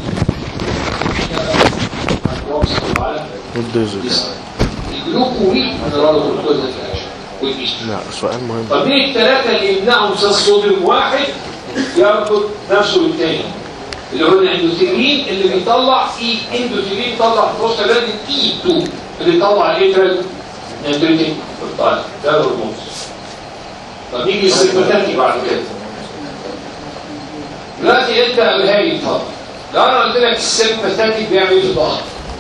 والديزل الجلوكو ويك مينرال وجلوكوز اكشن والايستروجين لا سؤال مهم طب مين الثلاثة اللي يمنعوا امتصاص الصوديوم واحد يربط نفسه بالتاني اللي هو الاندوثيلين اللي بيطلع اي اندوثيلين بيطلع بروستاجلاندين اي 2 اللي بيطلع الاترال نيتريتيك بروتاين ده الهرمون طب نيجي للسيمباتيك بعد كده دلوقتي انت قالها لي اتفضل لو انا قلت لك السيمباتيك بيعمل ايه في الضغط؟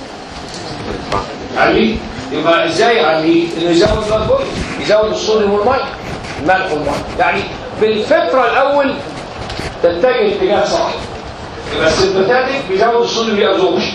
عليه يبقى ازاي عليه انه يزود بلاد بولي يزود الصوديوم والميه الملح والميه يعني بالفطره الاول تتجه اتجاه صح يبقى السيمباتيك بيزود الصوديوم ريابزوربشن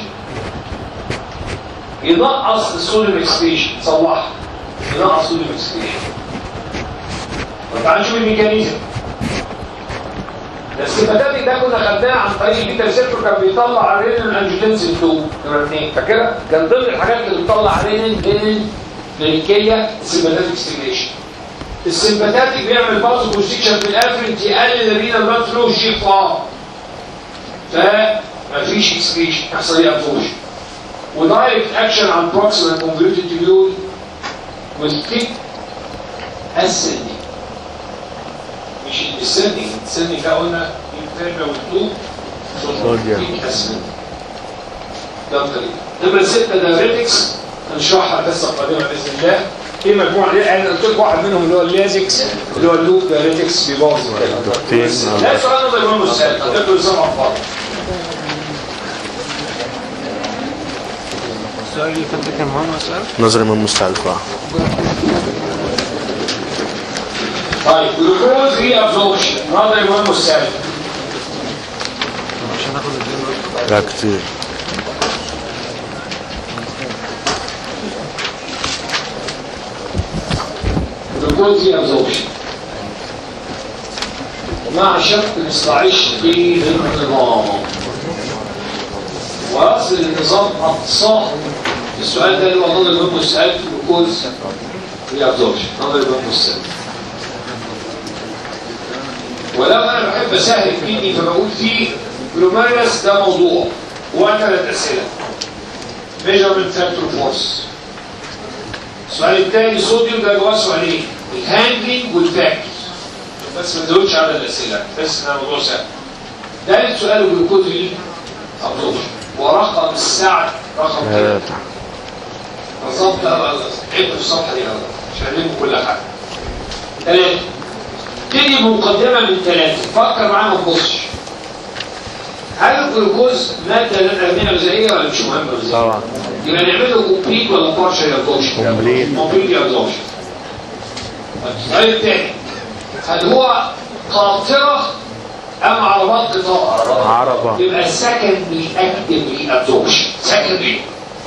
ينقص الصوديوم اكسكريشن صلحها ينقص الصوديوم اكسكريشن طب تعال نشوف الميكانيزم السيمباتيك ده كنا خدناه عن طريق البيتا ريسبتور كان بيطلع رينين انجيوتنسين 2 نمره 2 فاكرها؟ كان ضمن الحاجات اللي بتطلع رينين رينين من الكليه السيمباتيك ستيميليشن السيمباتيك بيعمل بازو كونستكشن في الافرنت يقلل الرينا بلاد فلو شيب اه فمفيش اكسكريشن يحصل ايه ابزوربشن ودايركت اكشن على بروكسيمال كونفيوتد تيبيول والكيك اسندنج مش السندنج السندنج ده قلنا الفيرما والتو صوديوم. اسندنج ده طريق نمرة ستة دايريتكس هنشرحها الحصة القادمة بإذن الله في مجموعة ليه أنا قلت لكم واحد منهم اللي هو اللازكس اللي هو اللوب دايريتكس بيبوظ الدكتين. لا سؤال نظري مهم السؤال هتاكل سمع فاضي السؤال اللي فات ده كان مهم اسال نظري من مستهلك واحد طيب جلوكوز ري ابزوربشن نظري مهم السؤال عشان ناخد الدين لا كتير جلوكوز ري ابزوربشن مع شق الاصلاعيش في النظام واصل النظام اقصاه السؤال ده اللي هو نظري مهم السؤال في جلوكوز ري ابزوربشن نظري مهم السؤال ولو انا بحب اسهل فيني فبقول فيه جلوميرس ده موضوع وثلاث اسئله ميجرمنت فاكتور فورس السؤال الثاني صوديوم ده جواه سؤالين الهاندلنج والفاكتورز بس ما تزودش على الاسئله بس ده موضوع سهل ثالث سؤال الجلوكوز ايه؟ ابزوربشن ورقم الساعه رقم ثلاثه ثلاثة بالظبط اه عد في الصفحه دي اه عشان نلم كل حاجه ثلاثه تيجي مقدمه من ثلاثه فكر معايا ما تبصش هل الجلوكوز ماده لنا غذائيه ولا مش مهمه غذائيه؟ طبعا يبقى نعمله كومبليت ولا بارشل ابزوربشن؟ Complete. كومبليت ابزوربشن السؤال الثاني هل هو قاطره ام عربات قطار؟ عربة يبقى سكندري اكتف ري ابزوربشن سكندري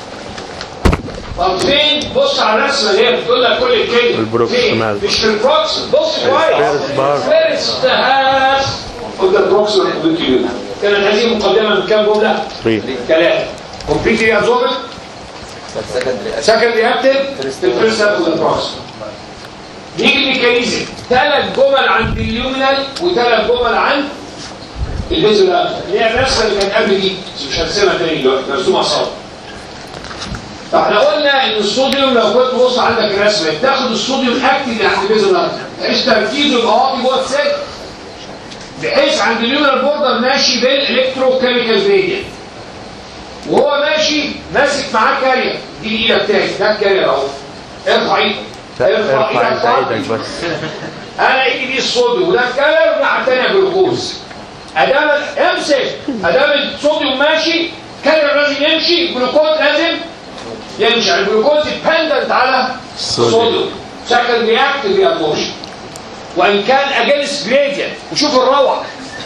طب فين بص على الرسمه اللي هي بتقول لك كل الكلمه البروكسيمال. فين؟ مش في البروكس بص كويس فيرست بار. فيرست هاف قلت البروكسيمال كومبليت كانت هذه مقدمه من كام جمله؟ 3 ثلاثه كومبليتلي ابزوربد سكندري اكتف الفيرست هاف والبروكسيمال نيجي الميكانيزم ثلاث جمل عند اليومينال وثلاث جمل عند الفيزيوال اكتف اللي هي الرسمه اللي كانت قبل دي بس مش هرسمها تاني دلوقتي مرسومه صور فاحنا قلنا ان الصوديوم لو كنت بص عندك الرسمه تاخد الصوديوم اكتف اللي عند الفيزيوال اكتف تعيش تركيزه يبقى واطي جوه السلك بحيث عند اليومينال بوردر ماشي بالالكترو كيميكال جريدينت وهو ماشي ماسك معاه كارير دي ايدك تاني ده الكارير اهو ارفع ايدك ارفع انت خالص. ايدك بس انا ايدي دي الصوديوم وده الكلر والناحيه الثانيه جلوكوز ادام امسك ادام الصوديوم ماشي كلر لازم يمشي الجلوكوز لازم يمشي يعني الجلوكوز ديبندنت على الصوديوم. الصوديوم شكل رياكتيف رياكوشن وان كان اجينست جريدينت وشوف الروعه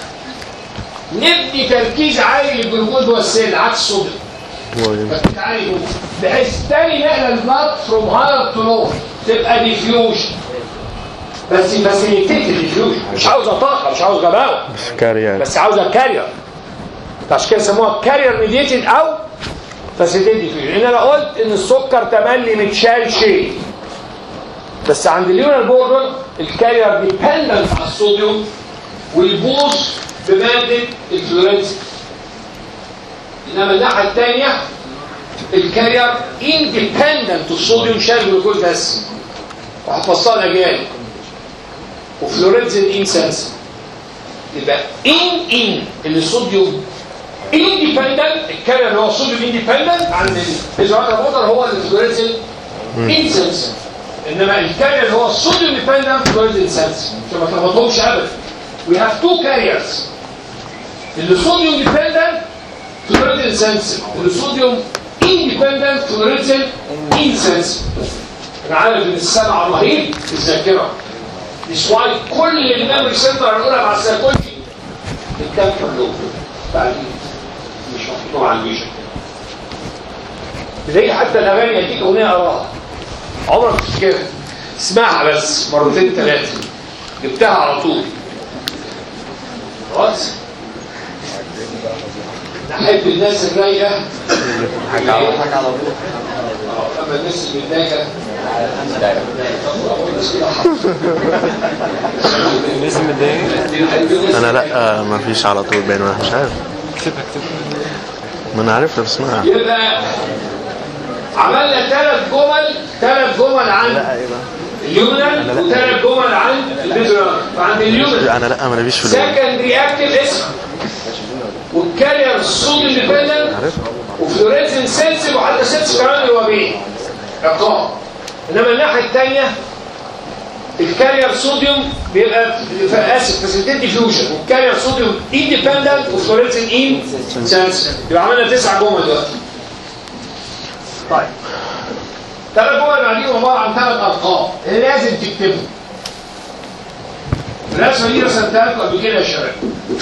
نبني تركيز عالي للجلوكوز جوه السيل عكس الصوديوم تركيز عالي جوه بحيث تاني نقله البلاد فروم هاير تو لور تبقى ديفيوجن بس بس يبتدي ديفيوجن مش عاوزه طاقه مش عاوز غباوه بس كارير بس عاوزه كارير عشان كده سموها كارير ميديتد او فاسيتيد ديفيوجن لان انا قلت ان السكر تملي متشال شيء بس عند اليونال بوردر الكارير ديبندنت على الصوديوم ويبوظ بماده الفلورنسي انما الناحيه الثانيه الكارير اندبندنت الصوديوم شال جلوكوز بس وهتفصلها جامد وفلوريدزين انسنس يبقى ان ان اللي الصوديوم اندبندنت الكارير اللي هو الصوديوم اندبندنت عن الازرار الوتر هو الفلوريدزين انسنس انما الكارير اللي هو الصوديوم ديبندنت فلوريدزين انسنس عشان ما تلخبطهمش ابدا we have two carriers اللي صوديوم ديبندنت فلوريدزين سنسيف اللي صوديوم اندبندنت فلوريدزين انسنسيف انا عارف ان السمع رهيب في الذاكره مش واي كل الميموري سنتر هنقولها مع السيكولوجي الكام كله بعدين مش محطوط على الفيجن زي حتى الاغاني هديك اغنيه اراها عمرك مش كده اسمعها بس مرتين ثلاثه جبتها على طول خلاص نحب الناس الرايقه حاجة على حاجة على طول آه، اما الناس المتضايقه الناس متضايقة انا لا ما فيش على طول بين واحد مش عارف اكتبها اكتبها ما انا عارفها بسمعها يبقى عملنا ثلاث جمل ثلاث جمل عن ايه اليومنال وثلاث جمل عن الفيزيولار فعند اليومنال انا لا ما فيش في الوقت سكند رياكتيف اسم والكارير صوديوم ديبندنت عارفها وفلوريزن سنسيف وحتى سنسيف كمان اللي هو بيه ارقام انما الناحيه الثانيه الكارير صوديوم بيبقى في اسف فاسيلتيت ديفيوجن والكارير صوديوم اندبندنت وفلوريزن ان سنسيف يبقى عملنا تسع جمل دلوقتي طيب ثلاث جمل بعديهم عباره عن ثلاث ارقام اللي لازم تكتبهم الرسمه دي رسمتها لكم قبل كده يا شباب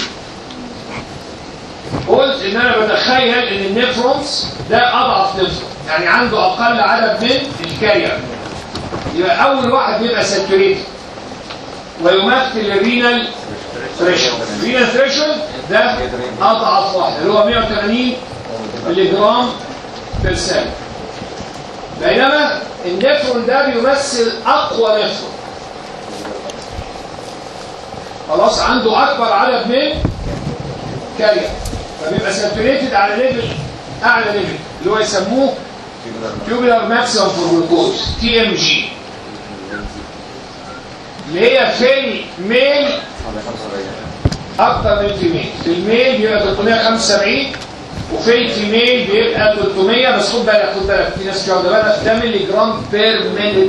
قلت ان انا بتخيل ان النفرونز ده اضعف نفرون يعني عنده اقل عدد من الكارير يبقى اول واحد بيبقى ساتوريتد ويمثل الرينال ثريشولد الرينال ثريشولد ده اضعف واحد اللي هو 180 ملي جرام بير سنت بينما النفرون ده بيمثل اقوى نفرون خلاص عنده اكبر عدد من كارير فبيبقى ساتوريتد على ليفل اعلى ليفل اللي هو يسموه تيوبولار ماكسيمم فور جلوكوز تي ام جي اللي هي في الميل اكتر من الفيميل في الميل بيبقى 375 وفي الفيميل بيبقى 300 بس خد بالك خد بالك في ناس مش واخده بالك ده ملي جرام بير مينيت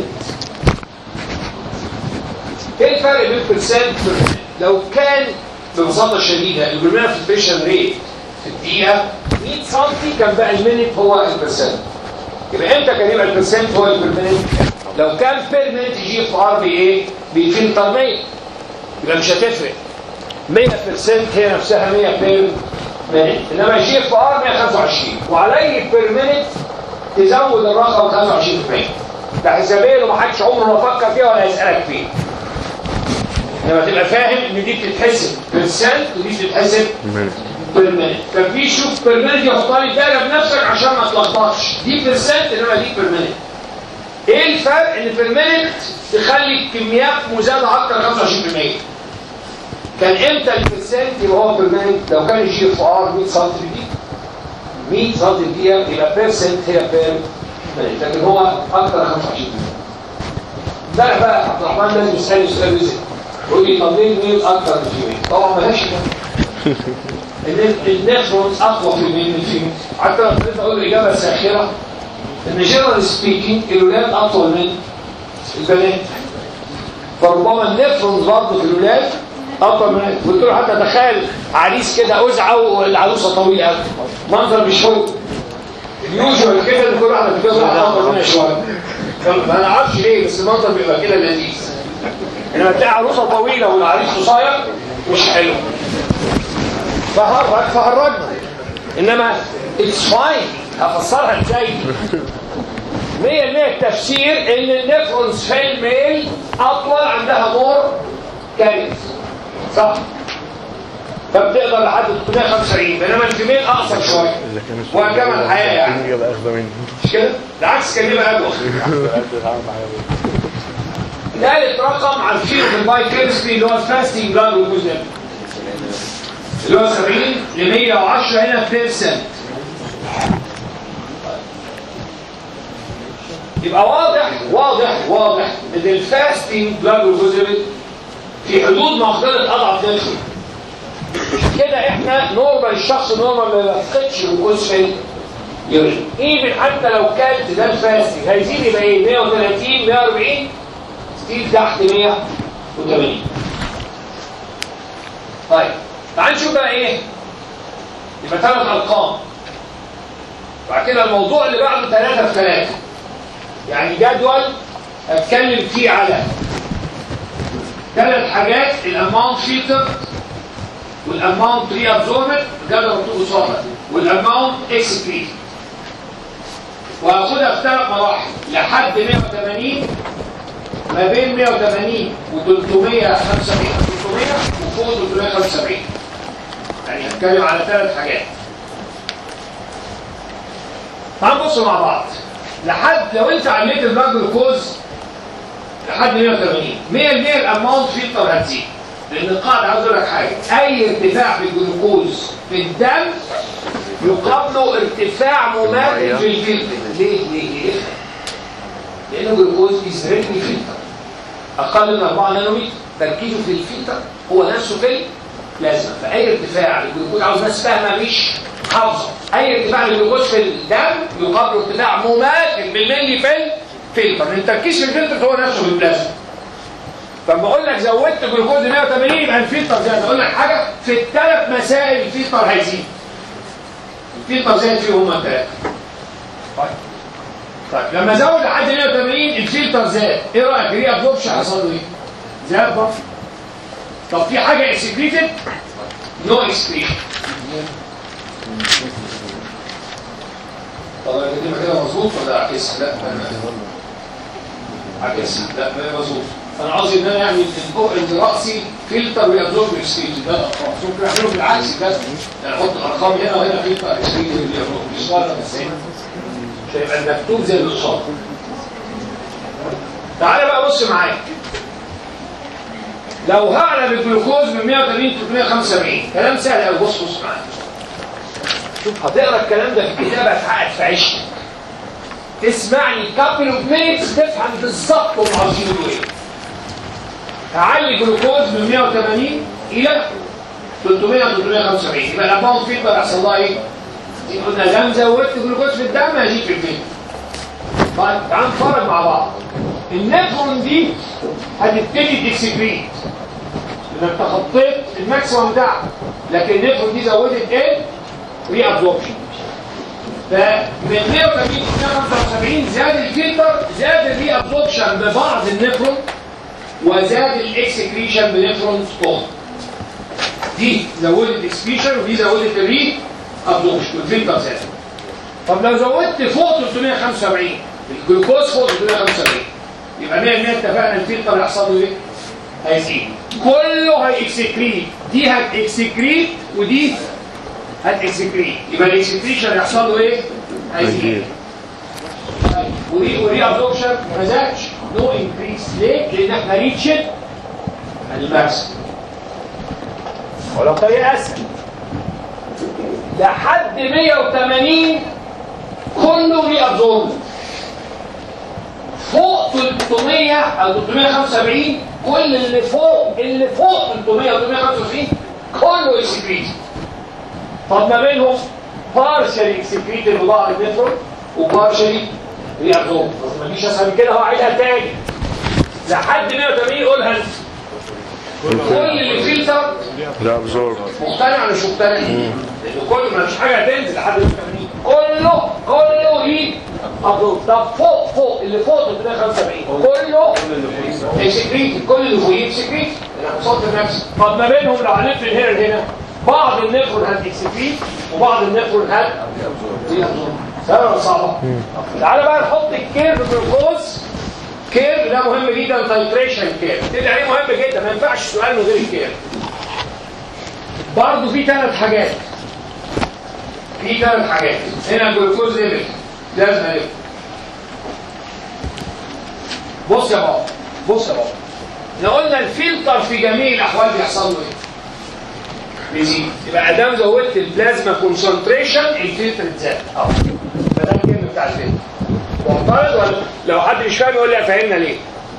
ايه الفرق بين البرسنت لو كان ببساطه شديده الجلوميرا فلتريشن ريت في الدقيقه 100 سم كان بقى المينيت هو البرسنت يبقى امتى كان يبقى البرسنت هو البرمننت لو كان بير مينيت جي اف ار بي ايه ب 200 طن 100 يبقى مش هتفرق 100% هي نفسها 100 بير مينيت انما جي اف ار 125 وعلي بير مينيت تزود الرقم 25% ده حسابيه ومحدش عمره ما فكر فيها ولا هيسالك فيه لما تبقى فاهم ان دي بتتحسب بالسنت ودي بتتحسب بالمينيت ففي شوف بالمينيت يحطها لي دايره بنفسك عشان ما تلخبطش دي بالسنت انما دي بالمينيت ايه الفرق ان بالمينيت تخلي الكميات مزاده اكتر 25% كان امتى البرسنت يبقى هو بالمينيت لو كان الجي اف ار 100 سم دي 100 سم دي يبقى بيرسنت هي بير مينيت لكن هو اكتر 25% ده بقى عبد الرحمن لازم يسالني سؤال رزق يقول لي طب ليه الميل اكتر من الفيميل طبعا ملهاش كده ان النفرونز اقوى في الميل من الفيميل حتى لو ابتديت اقول الاجابه الساخره ان جنرال سبيكينج الولاد اطول من البنات فربما النفرونز برضه في الولاد اطول من البنات قلت له حتى تخيل عريس كده ازعه والعروسه طويله قوي منظر مش حلو اليوجوال كده ان كل واحده بتتجوز واحده اطول منها شويه ما نعرفش ليه بس المنظر بيبقى كده لذيذ انما تلاقي عروسه طويله والعريس قصير مش حلو فهرج فهرجنا انما اتس فاين هفسرها ازاي دي 100% التفسير ان النفرونز في الميل اطول عندها مور كاريز صح فبتقدر لحد 375 بينما الفيميل اقصر شويه وهكذا الحياه يعني يبقى اخده مني مش كده؟ بالعكس كان يبقى ادوخ ثالث رقم عارفينه في الباي كيمستري اللي هو الفاستنج بلاد جلوكوز ليفل اللي هو 70 ل 110 هنا بيرسنت يبقى واضح واضح واضح ان الفاستنج بلاد جلوكوز ليفل في حدود مقدره اضعف نفسه كده احنا نورمال الشخص نورمال ما بيفقدش جلوكوز في يورين ايفن حتى لو كانت ده الفاستنج هيزيد يبقى ايه 130 140 ستيل تحت 180 طيب تعال نشوف بقى ايه يبقى ثلاث ارقام بعد كده الموضوع اللي بعده ثلاثة في ثلاثة يعني جدول اتكلم فيه على ثلاث حاجات الاماونت فيلتر والاماونت ري ابزوربت جدول مكتوب قصادها والاماونت اكسكريت وهاخدها في ثلاث مراحل لحد 180 ما بين 180 و 375 300 وفوق 375 يعني هنتكلم على ثلاث حاجات تعال نبص مع بعض لحد لو انت عليت البلاد جلوكوز لحد 180 100% الاماونت فلتر هتزيد لان القاعده عاوز اقول لك حاجه اي ارتفاع في الجلوكوز في الدم يقابله ارتفاع مماثل في الفلتر ليه ليه ليه لان الجلوكوز از ريدلي فلتر اقل من 4 نانومتر تركيزه في الفلتر هو نفسه في البلازما فاي ارتفاع للجلوكوز عاوز ناس فاهمه مش حافظه اي ارتفاع للجلوكوز في الدم يقابله ارتفاع مماثل بالملي في الفلتر لان التركيز في الفلتر هو نفسه في البلازما فلما اقول لك زودت جلوكوز 180 يبقى الفلتر زاد اقول لك حاجه في الثلاث مسائل الفلتر هيزيد الفلتر زاد فيهم هم الثلاثه طيب طيب لما زود لحد 180 الفلتر زاد ايه رايك ري ابزوربشن حصل له ايه؟ زاد برضه طب في حاجه اكسكريتد نو اكسكريشن طب دي كده مظبوط ولا عكس لا عكس لا ما مظبوط انا قصدي ان انا يعني ان راسي فلتر ويابزورب اكسكريتد ده ارقام ممكن اعمله بالعكس كده يعني احط ارقام هنا وهنا فلتر اكسكريتد ويابزورب مش غلط بس هنا مش هيبقى المكتوب زي الاتصال تعالى بقى بص معايا لو هعلى بالجلوكوز من 180 ل 375 كلام سهل قوي بص بص معايا شوف هتقرا الكلام ده في كتاب هتعقد في عيشتك تسمعني كابل اوف مينتس تفهم بالظبط هم عاوزين يقولوا ايه هعلي جلوكوز من 180 الى 300 375 يبقى الاماونت فيلتر هيحصل لها ايه؟ دي قلنا دام زودت جلوكوز في الدم هيزيد في الفيلتر طيب تعال نتفرج مع بعض النفرون دي هتبتدي تكسكريت انك تخطيت الماكسيموم بتاعها لكن النفرون دي زودت ايه؟ ري ابزوربشن فمن 180 ل 175 زاد الفلتر زاد الري ابزوربشن ببعض النفرون وزاد الاكسكريشن بنفرون ستون دي زودت اكسبيشن ودي زودت الري ابزوربشن والفلتر زاد طب لو زودت فوق 375 الجلوكوز فوق 375 يبقى 100% اتفقنا الفلتر هيحصل له ايه؟ هيزيد كله هيكسكريت دي هتكسكريت ودي هتكسكريت يبقى الاكسكريشن هيحصل له ايه؟ هيزيد طيب، وري وري ابزوربشن ما زادش نو انكريس ليه؟ لان احنا ريتشد الماكسيمم ولو طريقه اسهل لحد 180 كله ري ابزورب فوق 300 او 375 كل اللي فوق اللي فوق 300 او 395 كله اكسكريت طب ما بينهم بارشلي اكسكريت ببعض النفرون وبارشلي ري ابزورب ما فيش اسهل من كده هو عيدها تاني لحد 180 قولها انت كل اللي فلتر ده ابزورب مقتنع مش مقتنع لان كل ما فيش حاجه هتنزل لحد 180 كله كله ايه ابروف طب فوق فوق اللي فوق 375 كله اكسكريت كل اللي فوقيه اكسكريت انا وصلت لنفسي طب ما بينهم لو هنلف من هنا لهنا بعض النفرون هات اكسكريت وبعض النفرون هات سهله ولا صعبه؟ تعالى بقى نحط الكيرف جلوكوز كيرف ده مهم جدا تايتريشن كيرف تدري عليه مهم جدا ما ينفعش سؤال من غير الكيرف برضه في ثلاث حاجات في ثلاث حاجات هنا الجلوكوز ليفل لازم ليفل بص يا بابا بص يا بابا احنا قلنا الفلتر في جميع الاحوال بيحصل له ايه؟ بيزيد يبقى ادام زودت البلازما كونسنتريشن الفلتر اتزاد اه فده الكلمه بتاع الفلتر معترض ولا لو حد مش فاهم يقول لي فهمنا ليه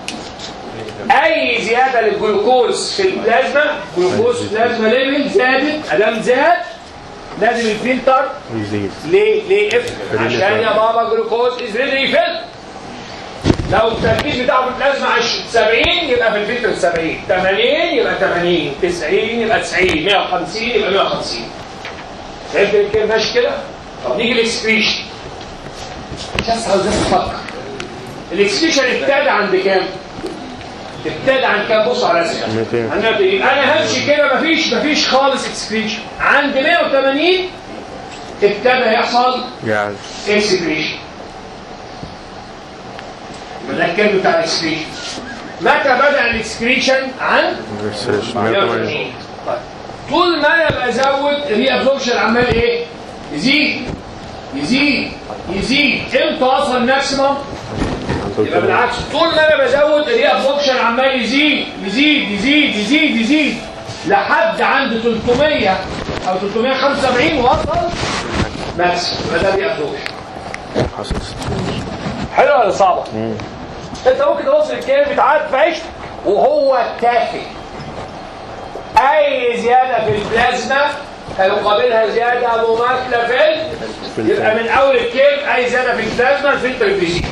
اي زياده للجلوكوز في البلازما جلوكوز بلازما ليفل زادت ادام زاد لازم الفلتر يزيد ليه ليه اف عشان يا بابا جلوكوز از ريدي فلتر لو التركيز بتاعه في البلازما 70 يبقى في الفلتر 70 80 يبقى 80 90 يبقى 90 150 يبقى 150 فهمت الكلمه ماشي كده طب نيجي للاكسكريشن بس عاوز تفكر الاكسكريشن ابتدى عند كام؟ ابتدى عن كام بص على اسئله 200. عن 200 انا همشي كده مفيش مفيش خالص اكسكريشن عند 180 ابتدى يحصل يعني اكسكريشن ده الكلمه بتاع الاكسكريشن متى بدا الاكسكريشن عند 180 180 طيب طول ما انا بزود الري ابزوربشن عمال ايه؟ يزيد يزيد يزيد امتى وصل ماكسيمم؟ يبقى بالعكس طول ما انا بزود الري ابزوربشن عمال يزيد يزيد يزيد يزيد يزيد لحد عند 300 او 375 وصل ماكسيمم يبقى ده الري ابزوربشن حصل حلوه ولا صعبه؟ انت ممكن توصل الكلمه تعاد في عيشتك وهو تافه اي زياده في البلازما هيقابلها زياده مماثله في ال- يبقى من اول الكيرف اي زياده في البلازما الفلتر بيزيد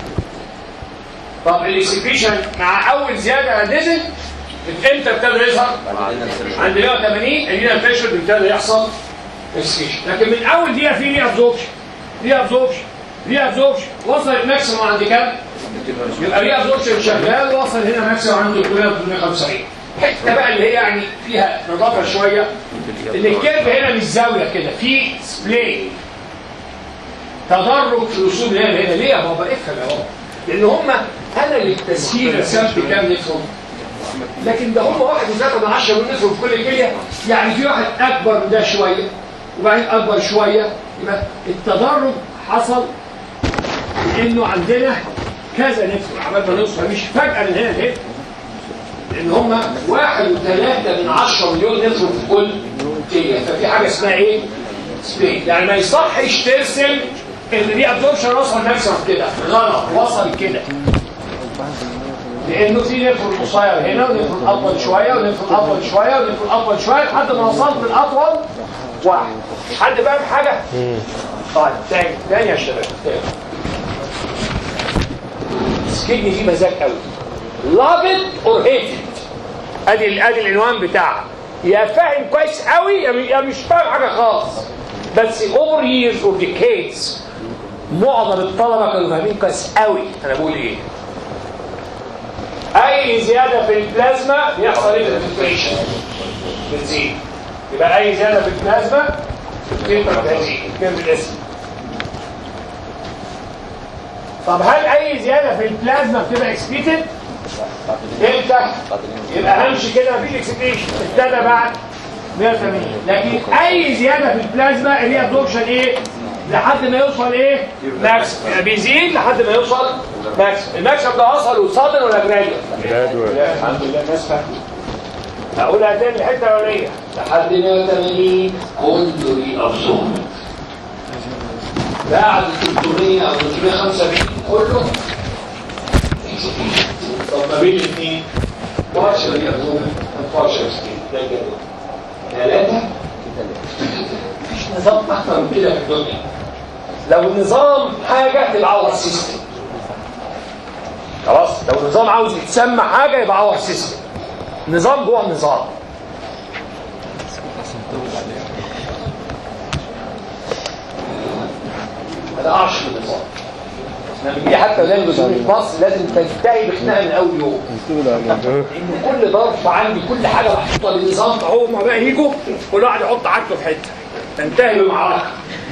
طب الاكسكريشن مع اول زياده نزل امتى ابتدى يظهر؟ عند 180 الرينا بريشر بيبتدي يحصل اكسكريشن لكن من اول دقيقه في ري ابزوربشن ري ابزوربشن ري ابزوربشن وصلت ماكسيموم عند كام؟ يبقى ري ابزوربشن شغال وصل هنا ماكسيموم عند 375 حته بقى اللي هي يعني فيها نظافه شويه ان الكيرف هنا مش زاويه كده في سبلاي تدرج في الوصول هنا هنا ليه يا بابا افهم يا بابا لان هم انا للتسهيل رسمت كام نفهم لكن ده هم واحد وثلاثة من عشرة من نفهم في كل كلية يعني في واحد اكبر من ده شويه وبعدين اكبر شويه يبقى التدرج حصل انه عندنا كذا نفهم عمال ما نوصل مش فجاه من هنا لهنا لان هم واحد وثلاثة من عشرة مليون نفهم في كل كلية ففي حاجه اسمها ايه؟ سبيد يعني ما يصحش ترسم ان دي ابزوربشن وصل ماكسيمم كده غلط وصل كده لانه في نفر قصير هنا ونفر اطول شويه ونفر اطول شويه ونفر اطول شويه لحد ما وصلت الاطول واحد حد فاهم حاجه؟ طيب تاني تاني يا شباب تاني سكيدني فيه مزاج قوي love it or hate it ادي ادي العنوان بتاعها يا فاهم كويس قوي يا يا مش فاهم حاجه خالص بس over years or decades معظم الطلبه كانوا فاهمين كويس قوي انا بقول ايه اي زياده في البلازما بيحصل ايه في الفلتريشن بتزيد يبقى اي زياده في البلازما كلمه تهزيج كلمه الاسم طب هل اي زياده في البلازما بتبقى اكسبيتد؟ امتى؟ يبقى همشي كده مفيش اكسبيشن ابتدى بعد 180 لكن اي زياده في البلازما اللي هي ابزوربشن ايه؟ لحد ما يوصل ايه؟ ماكس يعني بيزيد لحد ما يوصل ماكس الماكس ده وصل وصادر ولا جراديوال؟ لا الحمد لله الناس فاهمه هقولها تاني الحته الاولانيه لحد 180 كله ريابزورب بعد 300 او 375 كله طب ما بين الاثنين بارشل ريابزورب بارشل ستيت ده الجدول ثلاثه مفيش نظام اكتر من كده في الدنيا لو النظام حاجه تبقى اور سيستم خلاص لو النظام عاوز يتسمى حاجه يبقى اور سيستم نظام جوه النظام ما تقعش في النظام لما دي حتى ولاد بتقول الباص لازم تنتهي بخناقه من اول يوم ان كل ظرف عندي كل حاجه محطوطه للنظام اهو ما بقى يجوا كل واحد يحط عجله في حته تنتهي بمعركه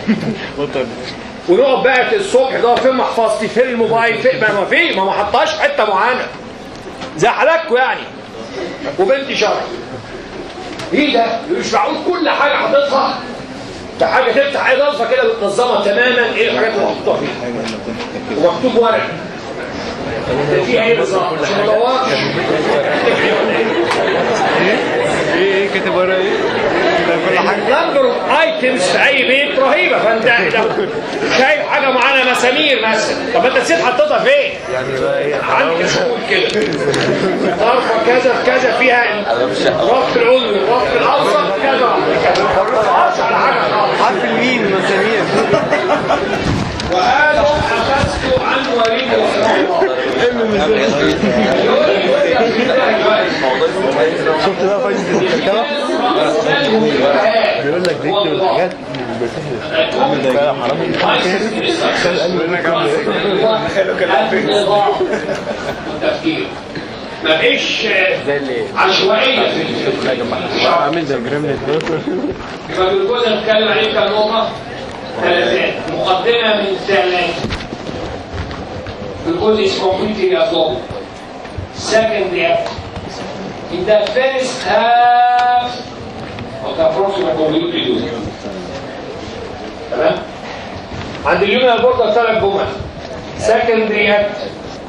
ونقعد بقى الصبح ده فين محفظتي فين الموبايل فين ما ما في ما ما حطهاش في حته معينه زي حالاتكم يعني وبنتي شرعي ايه ده مش معقول كل حاجه حاططها ده حاجه تفتح اي ظرفه كده متنظمه تماما ايه الحاجات اللي محطوطه فيها ومكتوب ورق ده فيها ايه بالظبط عشان ما ادورش ايه ايه كاتب ورا ايه؟ ده كل حاجه نمبر اوف ايتمز في اي بيت رهيبه فانت لو شايف حاجه معانا مسامير مثلا طب انت نسيت حطيتها فين؟ يعني بقى ايه عندك سكون كده ظرفه كذا في كذا فيها الرف العلوي الرف الاوسط كذا ما بتقعش على حاجه خالص حرف الميم مسامير وقالوا اخذت عن وليد رحمه الله يقول لي يقول لي يا أخي ده دلوقتي. شفت بقى فايدة التركبة بيقول لك دي من الحاجات اللي بتسهل فعلا حرام التفكير مفيش عشوائية في الفكر عامل زي جراملت يبقى الجلوكوز هنتكلم عليه كام نقطة؟ ثلاثات مقدمة من ثلاثة الجلوكوز is completely absorbed second reaction in the first half of the approximate completely dose تمام؟ عند اليومينال بوردر ثلاث جمل second reaction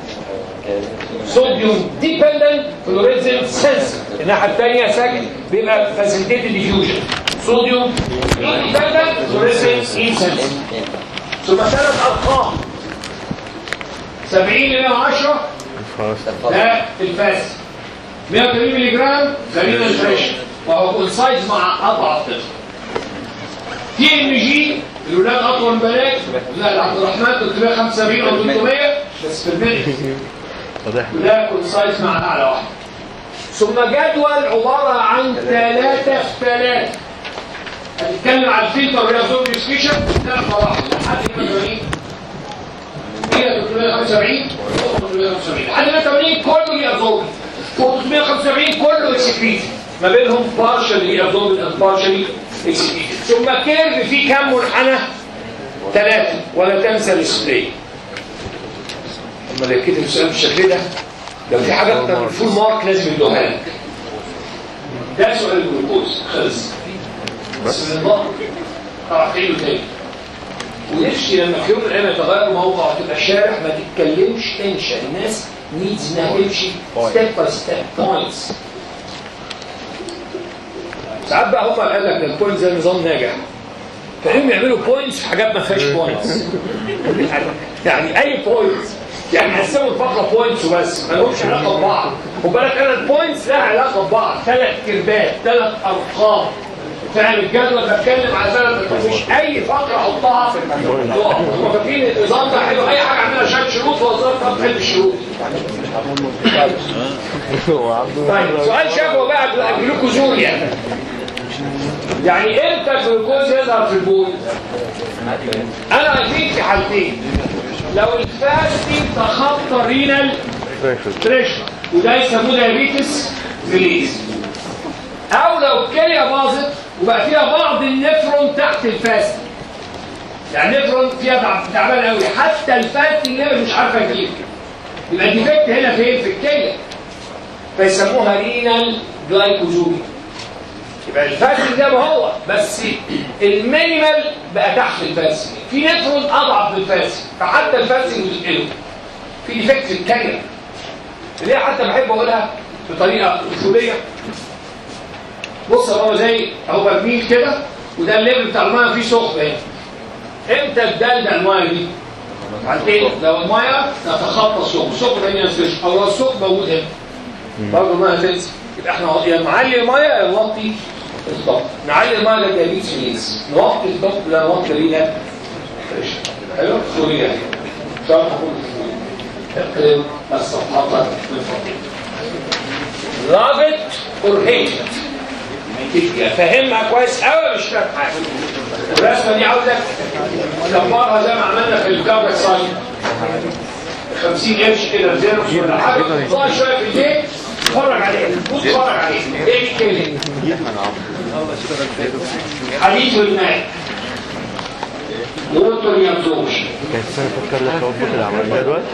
صوديوم ديبندنت فلوريزن سنسر الناحيه الثانيه سكن بيبقى فاسيليتيد ديفيوجن صوديوم ديبندنت فلوريزن انسنسر ثم ثلاث ارقام 70 ل 110 ده الفاس 180 مللي جرام زميل الفريش وهو كونسايز مع اضعف طفل تي ام جي الولاد اطول من بنات لا عبد الرحمن 375 او 300 بس في المينت وده كونسايز مع اعلى واحد ثم جدول عباره عن ثلاثه في ثلاثه هتتكلم على الفلتر ريابزورب ديسكشن ثلاث مراحل لحد 180 هي 375 375 لحد 180 كله ريابزورب فوق 375 كله اكسكريت ما بينهم بارشل ريابزورب اند بارشل اكسكريت ثم كيرف فيه كام منحنى؟ ثلاثه ولا تنسى السبراي اما لو كتب السؤال بالشكل ده لو في حاجه اكتر من فول مارك لازم يدوها لك ده سؤال الجلوكوز خلص بس من الله طلع حلو تاني ونفسي لما في يوم من الايام يتغير موقع وتبقى الشارع ما تتكلمش تنشا الناس نيدز انها تمشي ستيب باي ستيب بوينتس ساعات بقى هم قال لك ده البوينت زي نظام ناجح فهم يعملوا بوينتس في حاجات ما فيهاش بوينتس يعني اي بوينتس يعني قسموا الفقره بوينتس وبس ما لهمش علاقه ببعض خد بالك انا البوينتس لها علاقه ببعض ثلاث كيربات ثلاث ارقام فاهم الجدول بتكلم على ثلاث مفيش اي فقره احطها في الموضوع هم فاكرين النظام ده حلو اي حاجه اعملها شويه شروط ووظيفه تحل الشروط طيب سؤال شافه بقى جلوكوزوريا يعني امتى الجلوكوز يظهر في البول؟ انا عايزين في حالتين لو الفاستنج تخطى الرينال تريشن وده يسموه دايابيتس ريليز او لو الكليه باظت وبقى فيها بعض النفرون تحت الفاسد يعني النفرون فيها تعب- تعبان قوي حتى الفات الليفر مش عارفه تجيب يبقى الديفكت هنا فين في الكلى فيسموها رينال جلايكوجوري يبقى الفاسد زي ما هو بس المينيمال بقى تحت الفاسد في نفرون اضعف من الفاسد فحتى الفاسد بتقله في ديفكت في الكلى اللي هي حتى بحب اقولها بطريقه اصوليه بص يا بابا زي اهو برميل كده وده الليفل بتاع الميه فيه سخن اهي امتى تدلدل الميه دي؟ حالتين لو الميه تتخطى السخن السخن ما ينزلش او لو السخن موجود هنا برضه الميه تنزل يبقى احنا يا نعلي الميه يا نوطي الضغط نعلي الميه ده ديابيتس ميز نوطي الضغط لا نوطي رينا حلو سوريا شرط كل اقلب الصفحات من فضلك love it or hate it تبقى فاهمها كويس قوي مش فاهم حاجه الرسمه دي عاوزك تكبرها زي ما عملنا في الكابريك سايت 50 قرش كده زيرو ولا حاجه تطلع شويه في البيت اتفرج عليها اتفرج عليها ايه الكلمه حديث الماء ووتر يبزوش كانت سنة فكر لك أول بكرة عملناها دلوقتي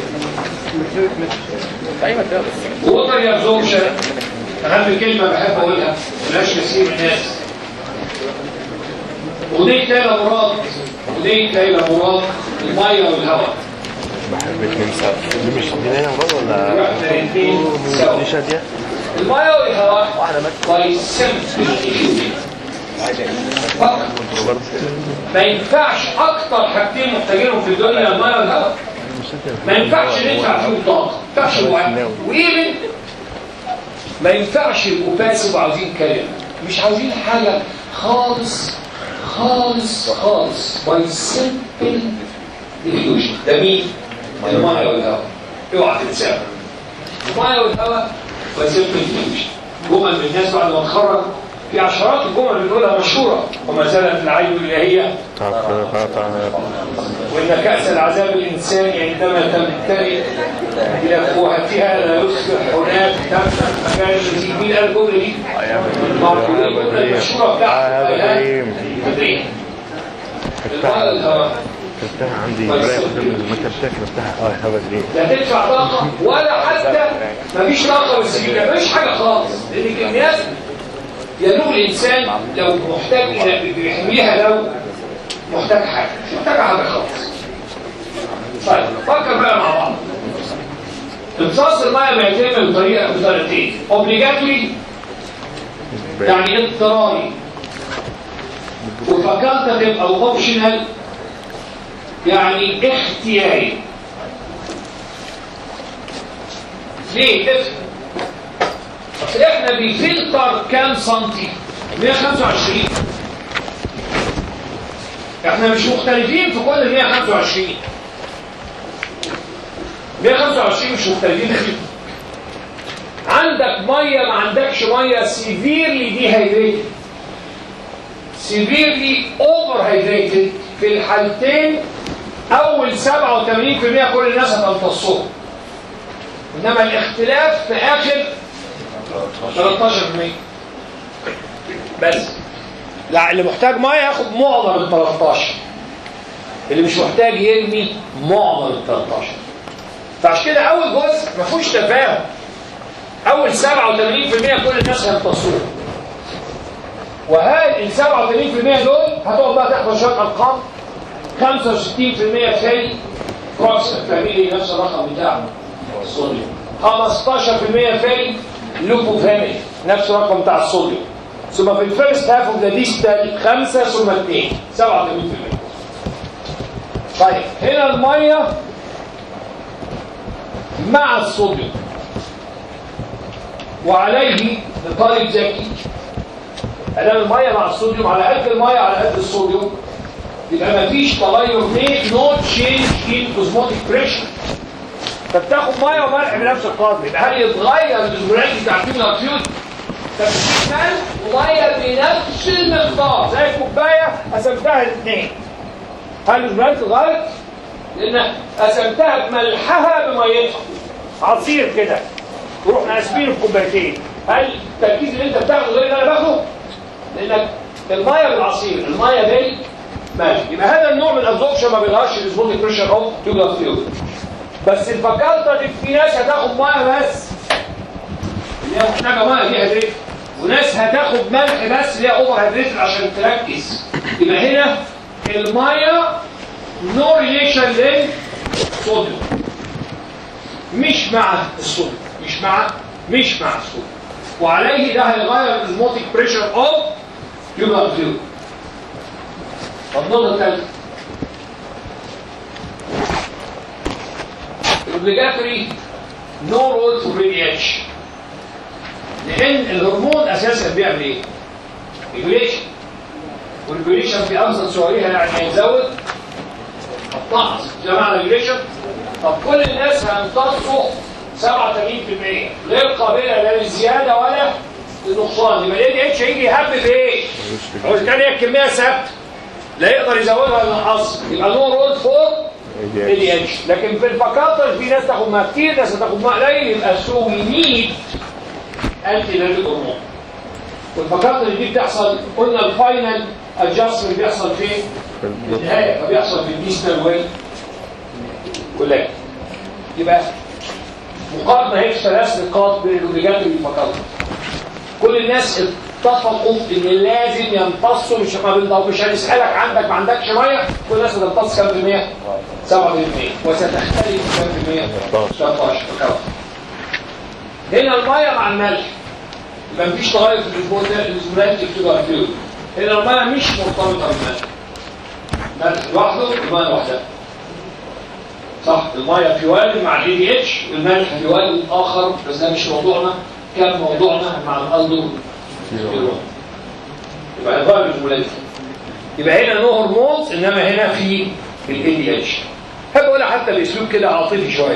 ووتر يبزوش اهم كلمه بحب اقولها بلاش كثير من الناس وديت ليلى مراد وديت ليلى مراد الميه والهواء بحب اتنين سوا دي مش دي هنا مرة ولا احنا الاثنين سوا دي شادية؟ الميه والهواء باي سمبل فقط برضه ما ينفعش اكتر حاجتين محتاجينهم في الدنيا الميه والهواء ما ينفعش ندفع فيهم طاقه ما ينفعش الوعي وايفن ما ينفعش يبقوا باسوا عاوزين كلام مش عاوزين حاجه خالص خالص خالص باي سمبل ديليوجن ده مين؟ الميه والهواء اوعى تنساها الميه والهواء باي سمبل ديليوجن جمل من الناس بعد ما تخرج في عشرات الجمل بنقولها مشهوره وما زالت العين الالهيه وإن كأس العذاب الإنساني عندما تمتلئ إلى فوهتها لا يصبح هناك تمسك مكان التي مين قال الجملة دي؟ معقولين الجملة المشهورة بتاعت إبراهيم. إبراهيم المرة الهواء كتبتها عندي ورايا قدام المكتب بتاعي كتبتها اه هوا دي لا تدفع طاقة ولا حتى مفيش طاقة بس مفيش حاجة خالص لأن الكميات ينوب الإنسان لو محتاج إلى بيحميها لو محتاج حاجة مش محتاج حاجة خالص طيب فكر بقى مع بعض امتصاص المية بيتم بطريقة بطريقتين اوبليجاتوري يعني اضطراري وفاكولتاتيف او اوبشنال يعني اختياري ليه افهم اصل احنا بنفلتر كام سنتي 125 احنا مش مختلفين في كل 125 125 مش مختلفين فيه عندك ميه ما عندكش ميه سيفيرلي دي هيدريتد سيفيرلي اوفر هيدريتد في الحالتين اول 87% كل الناس هتمتصهم انما الاختلاف في اخر 13% بس لا اللي محتاج ميه ياخد معظم ال 13 اللي مش محتاج يرمي معظم ال 13 فعشان كده اول جزء ما فيهوش تفاهم اول 87% كل الناس هيمتصوه وهل ال 87% دول هتقعد بقى تحفظ شويه ارقام 65% ثاني كروكس فاميلي نفس الرقم بتاعه الصوديوم 15% ثاني لوبو فاميلي نفس الرقم بتاع الصوديوم ثم في الفيرست هاف اوف ذا ديستال 5 ثم 2 87% طيب هنا الميه مع الصوديوم وعليه لطالب ذكي ادام الميه مع الصوديوم على قد الميه على قد الصوديوم يبقى مفيش تغير ميك نو تشينج ان اوزموتيك بريشر فبتاخد ميه وملح بنفس القدر يبقى هل يتغير الاسبوعين بتاع فينا فيوت فبتشمل ميه بنفس المقدار زي الكوبايه قسمتها لاثنين هل الاسبوعين اتغيرت؟ لان قسمتها بملحها بميتها عصير كده ورحنا قاسمينه في كوبايتين هل التركيز اللي انت بتاخده غير اللي انا باخده؟ لانك الميه بالعصير الميه بالملح يبقى هذا النوع من الابزوربشن ما بيغيرش الاسبوتيك بريشر اوف تيوبر فلويد بس الفاكالتا في ناس هتاخد ميه بس اللي هي محتاجه ميه فيها هيدريت وناس هتاخد ملح بس اللي هي اوفر هيدريت عشان تركز يبقى هنا الميه نو ريليشن للصوديوم مش مع الصوديوم مش مع مش مع الصوديوم وعليه ده هيغير الاسموتيك بريشر اوف تيوبر فلويد طب النقطه الثالثه obligatory no role for VDH لان الهرمون اساسا بيعمل ايه؟ ريجوليشن والريجوليشن في ابسط صورها يعني يزود الطقس ده معنى ريجوليشن طب كل الناس هيمتصوا 87% غير قابله لا للزياده ولا للنقصان يبقى الاي دي اتش هيجي يهبب ايه؟ وبالتالي هي الكميه ثابته لا يقدر يزودها ولا ينقصها يبقى نو رول فور اي دي اتش لكن في الفكاتر في ناس تاخد ماء كتير ناس تاخد ماء قليل يبقى سو وي نيد انتي ليريك هرمون والفكاتر دي بتحصل قلنا الفاينل ادجستمنت بيحصل فين؟ في النهايه فبيحصل في الديستال ويل قليل يبقى مقارنه هيك ثلاث نقاط بين الاوبليجاتوري والفكاتر كل الناس اتفقوا ان لازم يمتصوا مش ما مش هنسالك عندك ما عندكش ميه كل الناس هتمتص كام في المية؟ 7% وستختلف كام في المية؟ 13 فكرة. هنا الميه مع الملح يبقى مفيش تغير في الاسبوع ده الاسبوعات بتبقى فلويد هنا الميه مش مرتبطه بالملح الملح لوحده والميه لوحدها صح الميه بيولد مع الاي دي اتش والملح بيولد اخر بس ده مش موضوعنا كان موضوعنا مع الالدو يبقى الغاء الولاد يبقى هنا نو هرمونز انما هنا في الاي دي اتش احب اقولها حتى باسلوب كده عاطفي شويه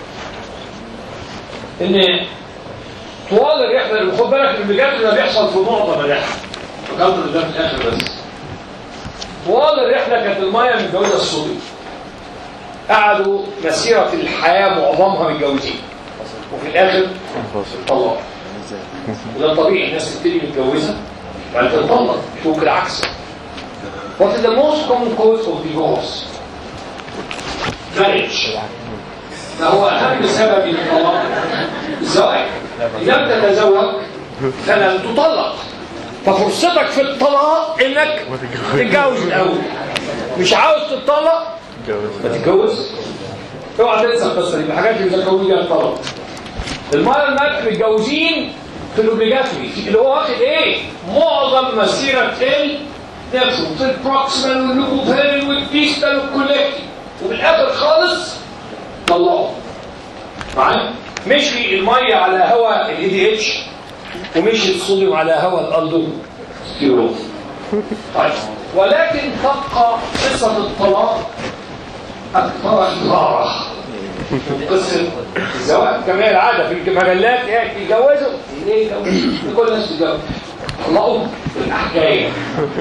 ان طوال الرحله خد بالك ان بجد ده بيحصل في معظم الرحله فكرت ده في الاخر بس طوال الرحله كانت الميه متجوزه الصوديوم قعدوا مسيره الحياه معظمها متجوزين وفي الاخر طلقوا وده طبيعي الناس تبتدي متجوزه بعد كده تطلق شوف العكس What is the most common cause of divorce? Marriage. ما هو أهم سبب للطلاق الزواج لم تتزوج فلن تطلق ففرصتك في الطلاق انك تتجوز الاول مش عاوز تتطلق ما تتجوز اوعى تنسى القصه دي الحاجات اللي بيزكوين بيها الطلاق المرة المات متجوزين في الاوبليجاتوري اللي هو واخد ايه؟ معظم مسيرة النفسه في البروكسيمال واللوكوفيرين والديستال والكولكتي وفي الاخر خالص طلعوا معايا؟ مشي المية على هواء الاي دي اتش ومشي الصوديوم على هواء الالدو ستيرول طيب ولكن تبقى قصة الطلاق أكثر إثارة قصة الزواج كما هي العادة في المجلات يتجوزوا ليه يتجوزوا كل الناس تتجوز طلقوا الحكاية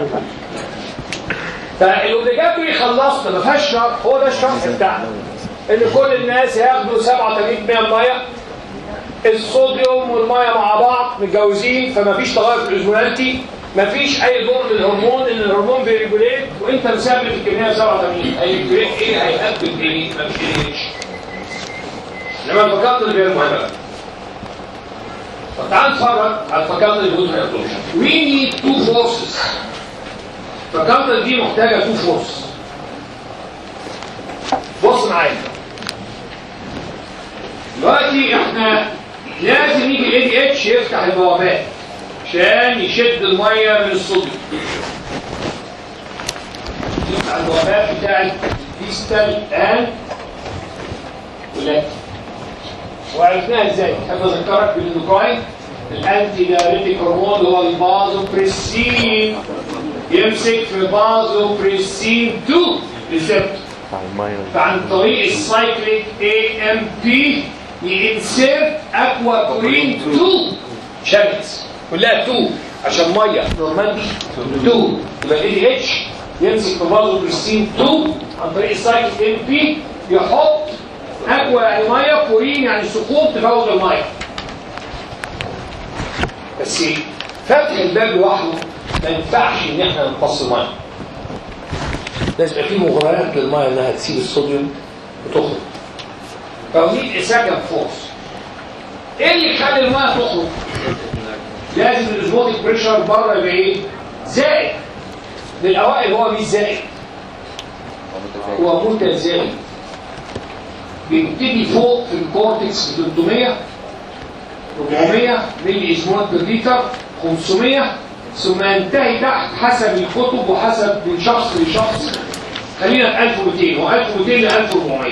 فالاوبليجاتوري خلصنا ما فيهاش شرط هو ده الشرط بتاعنا ان كل الناس ياخدوا 87 ميه الصوديوم والميه مع بعض متجوزين فما فيش تغير في الاوزمولاريتي ما فيش اي دور للهرمون ان الهرمون بيريجوليت وانت مثبت الكميه 87 هيريجوليت ايه هيقبل ايه ما فيش ايه انما الفقرات اللي غير مهمه طب تعال نتفرج على الفقرات اللي بدون هيطلبش we need two forces الفقرات دي محتاجه two forces بص معايا دلوقتي احنا لازم يجي الاي دي اتش يفتح البوابات عشان يشد الميه من الصوديوم يفتح البوابات بتاعت ديستال اند ولكن وعرفناها ازاي؟ احب اذكرك بالاندوكراين الانتي دايريتيك هرمون اللي هو البازوبريسين يمسك في بازوبريسين 2 ريسبتور فعن طريق السايكليك اي ام بي ينسيرت اكوابورين 2 شانلز كلها 2 عشان ميه نورمالي 2 يبقى الاي دي اتش يمسك في بازوبريسين 2 عن طريق السايكليك ام بي يحط اكوا يعني ميه بورين يعني سقوط تفوت الميه بس فتح الباب لوحده ما ينفعش ان احنا نمتص الميه لازم يبقى في مغريات للميه انها تسيب الصوديوم وتخرج فوزيد سكند فورس ايه اللي يخلي الميه تخرج؟ لازم الاسبوتيك بريشر بره يبقى ايه؟ زائد للاوائل هو مش زائد هو متزايد بيبتدي فوق في الكورتكس ب 300 400 ملي اسمول بر لتر 500 ثم ينتهي تحت حسب الكتب وحسب من شخص لشخص خلينا في 1200 هو 1200 ل 1400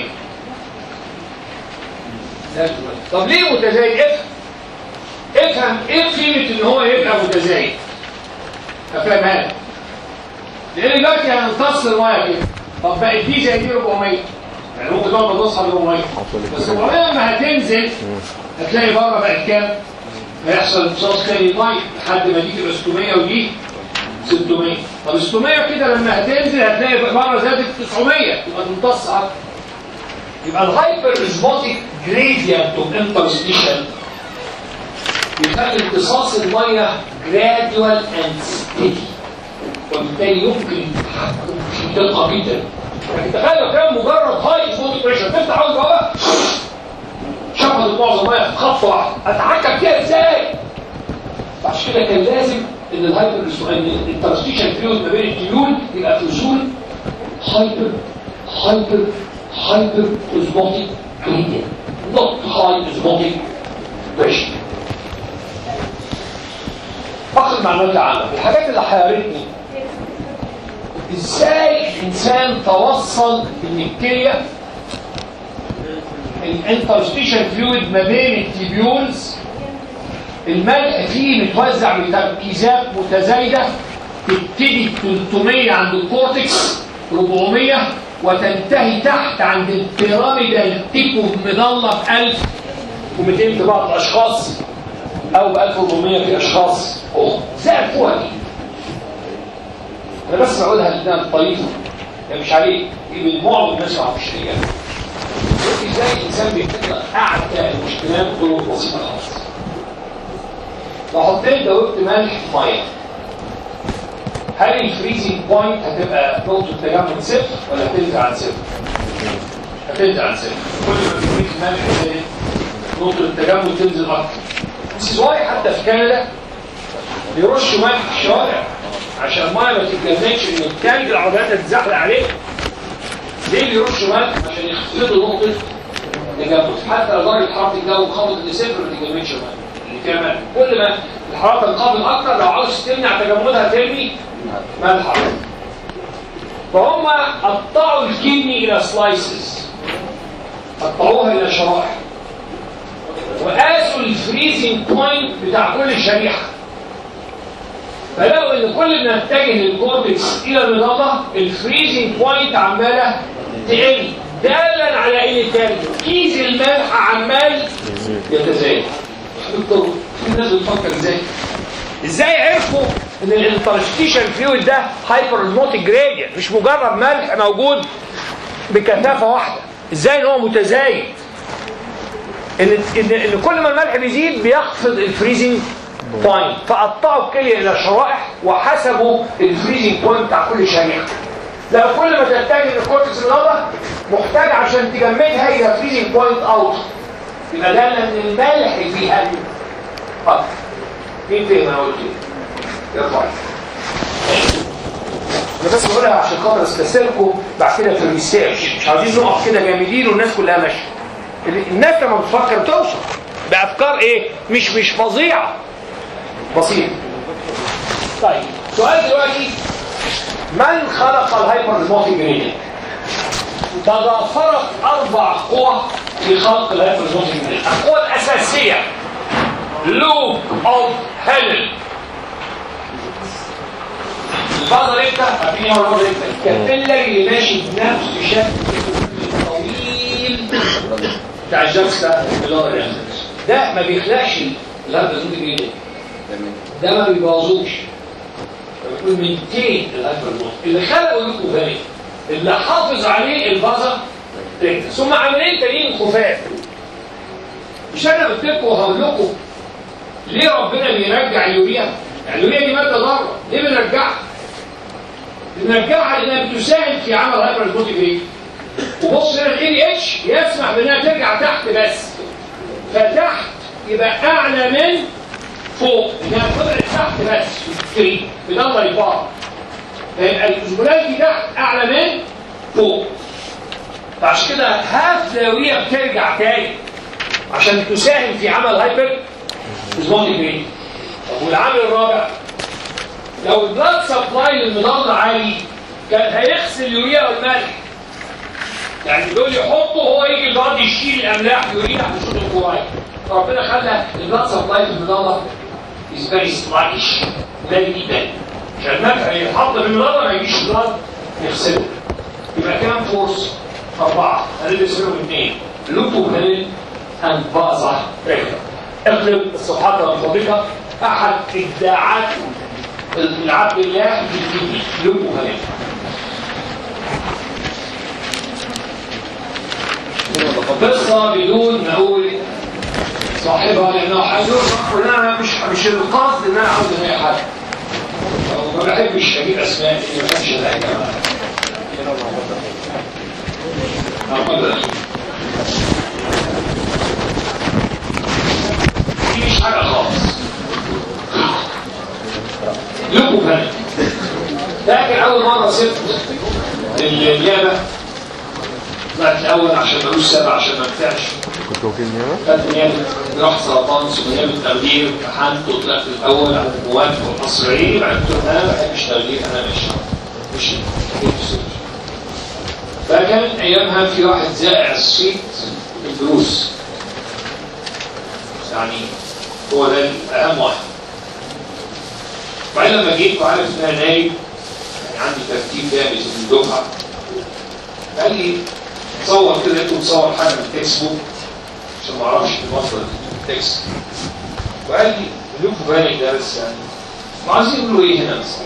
طب ليه متزايد افهم افهم ايه قيمه ان هو يبقى متزايد افهمها لك لان دلوقتي هنمتص الميه كده طب بقت دي زي دي 400 يعني ممكن تقعد تبص على 400 بس 400 لما هتنزل هتلاقي بره بقت كام؟ هيحصل امتصاص تاني الميه لحد ما دي تبقى 600 ودي 600 طب 600 كده لما هتنزل هتلاقي بره زادت 900 يبقى تمتص اكتر يبقى الهايبر اسبوتيك جريدينت اوف انترستيشن يخلي امتصاص الميه جراديوال اند ستيدي وبالتالي يمكن التحكم في دقه جدا لكن تخيل لو كان مجرد هاي اسبوتيك بريشر تفتح اول بقى شفط معظم الميه في خط واحد اتحكم فيها ازاي؟ عشان كده كان لازم ان الهايبر ان الترستيشن فلويد ما بين التيول يبقى في زون هايبر هايبر هايبر اوزموتيك جريدينت نوت هاي اوزموتيك بريشر فقط المعلومات العامة الحاجات اللي حيرتني ازاي الانسان توصل ان الكليه الانترستيشن فلويد ما بين التيبيولز الملح فيه متوزع بتركيزات متزايده تبتدي 300 عند الكورتكس 400 وتنتهي تحت عند البيراميدال تيب اوف مضله ب 1200 في بعض الاشخاص او ب 1400 في اشخاص اخرى زائد فوق دي انا بس بقولها لانها طريقه يعني مش عليك دي من معظم الناس ما يعرفوش هي شوف ازاي الانسان بيفتكر اعتى المشكلات بطرق بسيطه خالص لو حطيت دوبت ملح في ميه هل الفريزنج بوينت هتبقى نقطه تجمد صفر ولا هتنزل عن صفر؟ هتنزل عن صفر كل ما كميه الملح زادت نقطه التجمد تنزل اكتر بس واي حتى في كندا بيرشوا ملح في الشوارع عشان الميه ما تتجمدش ان التلج العربيات تتزحلق عليه ليه بيرشوا ملح عشان يخفضوا نقطه تجمد حتى لو درجه حراره الجو انخفضت لصفر ما تتجمدش الميه اللي فيها ملح كل ما الحراره تنخفض اكتر لو عاوز تمنع تجمدها ترمي ملح اكتر فهم قطعوا الكدني الى سلايسز قطعوها الى شرائح وقاسوا الفريزنج بوينت بتاع كل شريحه فلقوا ان كل ما نتجه للكورتكس الى المضاده الفريزنج بوينت عماله تقل دالا على ان تركيز الملح عمال يتزايد دكتور في الناس بتفكر ازاي ازاي عرفوا ان الانترستيشن فلويد ده هايبر اوزموتيك جريدينت مش مجرد ملح موجود بكثافه واحده ازاي ان هو متزايد ان ان ان كل ما الملح بيزيد بيخفض الفريزنج بوينت فقطعوا الكليه الى شرائح وحسبوا الفريزنج بوينت بتاع كل شريحه لو كل ما تتجه للكورتكس الرابع محتاج عشان تجمدها الى فريزنج بوينت اوت يبقى ده ان الملح فيها اتفضل مين فين انا قلت ايه؟ ارفع انا بس بقولها عشان خاطر استسلكم بعد كده في الريسيرش مش عايزين نقف كده جامدين والناس كلها ماشيه الناس لما بتفكر توصل بافكار ايه مش مش فظيعه بسيط طيب سؤال دلوقتي من خلق الهايبر ريموتيك جريدينت تضافرت اربع قوى في خلق الهايبر ريموتيك جريدينت القوى الاساسيه لوب اوف هيلن البازر امتى؟ عارفين ايه هو البازر امتى؟ الكابيلاري اللي ماشي بنفس شكل طويل بتاع الجاكستا اللي هو الريفلكس ده ما بيخلقش الهايبر ريموتيك جريدينت ده ما بيبوظوش بيقول مينتين الهايبر ريموتيك اللي خلقه لكم غني اللي حافظ عليه البازر ريكتس ثم عاملين تانيين خفاف مش انا قلت لكم وهقول لكم ليه ربنا بيرجع اليوريا يعني اليوريا دي ماده ضاره ليه بنرجعها؟ بنرجعها لانها بتساعد في عمل هايبر ريت وبص هنا الاي اتش يسمح بانها ترجع تحت بس فتحت يبقى اعلى من فوق انها طلعت تحت بس في بضل يبار فيبقى الاسبولات دي تحت اعلى من فوق فعشان كده هاف دوريه بترجع تاني عشان تساهم في عمل هايبر اسبونيك ريت طب والعامل الرابع لو البلاد سبلاي للمضاد عالي كان هيغسل اليوريا والملح يعني دول يحطوا هو يجي البلاد يشيل الاملاح يوريا عشان يشوف الكورايد ربنا خلى البلاد سبلاي في المضاد is very sluggish قليل جدا عشان الملح يتحط في المضاد ما يجيش البلاد يغسله يبقى كام فورس؟ أربعة هندرس منهم اثنين لوبو هيل أند بازا ريكتا اقلب الصفحات المفضلة أحد إبداعات العبد الله في الكيمياء لوبو هيل قصة بدون ما أقول صاحبها لأنه هيوصف وأنا مش مش القصد إن أنا عاوز ألاقي حد ما بحبش أجيب أسماء ما بحبش ألاقي كمان دي مش حاجة خالص لكم فن لكن أول مرة سبت النيابة طلعت الأول عشان ملوش سبع عشان ما بتاعش كنت وكيل نيابه خدت نيابة جراحة سرطان ثم نيابة تخدير امتحنت وطلعت الأول على المواد والمصريين بعد قلت لهم أنا ما بحبش تخدير أنا مش مش مش فكان ايامها في واحد زائع الصيت الدروس يعني هو ده اهم واحد وبعدين لما جيت وعارف ان انا نايم يعني عندي ترتيب جامد في الدفعه قال لي تصور كده انت تصور حاجه من التكست بوك عشان ما اعرفش المصدر التكست وقال لي لكم بالك ده بس يعني ما عايزين يقولوا ايه هنا بس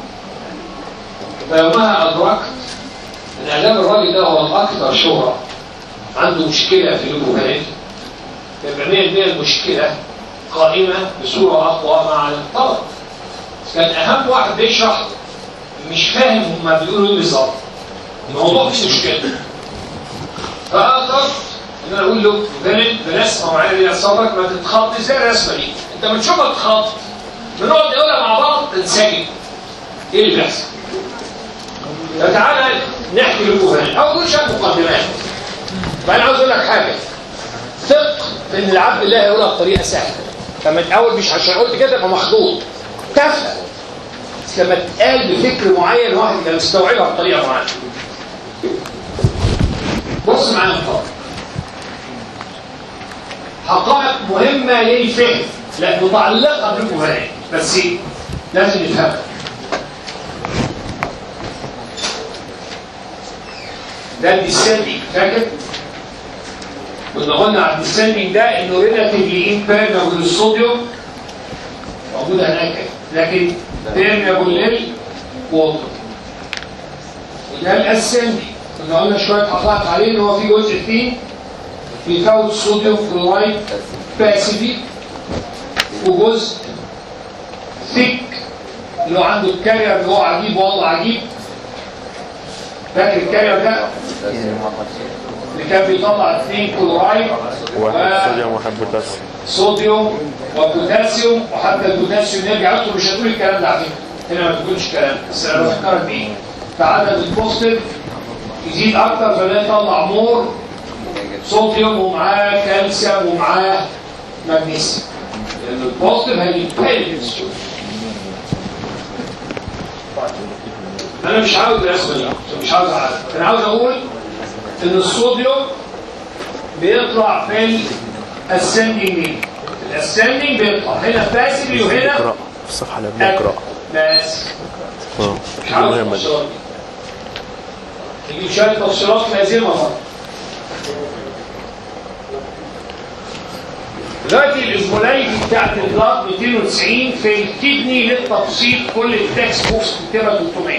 فيومها ادركت ان اعلام الراجل ده هو الاكثر شهره عنده مشكله في اللوبوهات يبقى 100% المشكله قائمه بصوره اقوى مع الطلب كان اهم واحد بيشرح مش فاهم هما بيقولوا ايه بالظبط الموضوع فيه مشكله فقدرت ان انا اقول له بنت برسمه معينه دي صبرك ما تتخض زي الرسمه دي انت بتشوفها تتخض بنقعد نقولها مع بعض تنسجم ايه اللي بيحصل فتعالى نحكي لكم او كل شيء مقدمات فانا عاوز اقول لك حاجه ثق في ان العبد الله هيقولها بطريقه سهله فما الاول مش عشان قلت كده يبقى مخضوض تفهم بس لما تقال بفكر معين واحد كان مستوعبها بطريقه معينه بص معايا طبعا حقائق مهمه للفهم لا متعلقه بالمفاهيم بس لازم نفهمها ده الديسندنج فاكر؟ كنا قلنا على الديسندنج ده انه ريلاتيفلي امبيرمبل للصوديوم موجوده هناك لكن بيرمبل للووتر وده الاسندنج كنا قلنا شويه حقائق عليه ان هو في جزء فيه بيفوت صوديوم كلورايد باسيفي وجزء ثيك اللي هو عنده الكارير اللي هو عجيب وضع عجيب فاكر الكارير ده اللي كان بيطلع اثنين كلورايد واحد صوديوم واحد بوتاسيوم صوديوم وبوتاسيوم وحتى البوتاسيوم يرجع انتوا مش هتقول الكلام ده على فكره هنا ما تقولش الكلام بس انا بفكرك بيه فعدد البوزيتيف يزيد اكتر فده يطلع مور صوديوم ومعاه كالسيوم ومعاه مغنيسيوم لان البوزيتيف هيتقلب انا مش عاوز الرسمه دي مش عاوز اعرف انا عاوز اقول ان الصوديوم بيطلع في الاسندنج الاسندنج بيطلع هنا باسيفي وهنا اقرا في الصفحه اللي قبلها اقرا بس اه مش دي عاوز مهمه دي تفصيلات دي نجيب شويه تفصيلات لازمه طبعا دلوقتي الاسبولايتي بتاعت البلاد 290 في الكدني للتفصيل كل التكست بوكس بتكتبها 300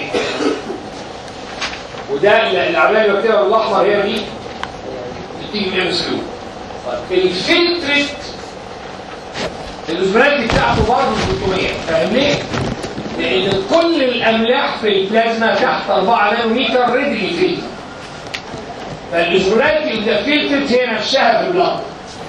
وده العمليه اللي بكتبها بالاحمر هي دي بتيجي من ام اس كيو الفلترت الاوزمولاريتي بتاعته برضه 300 فاهم ليه؟ لان كل الاملاح في البلازما تحت 4 نانومتر ريدلي فيه فالاوزمولاريتي اللي فلترت هي نفسها في البلاد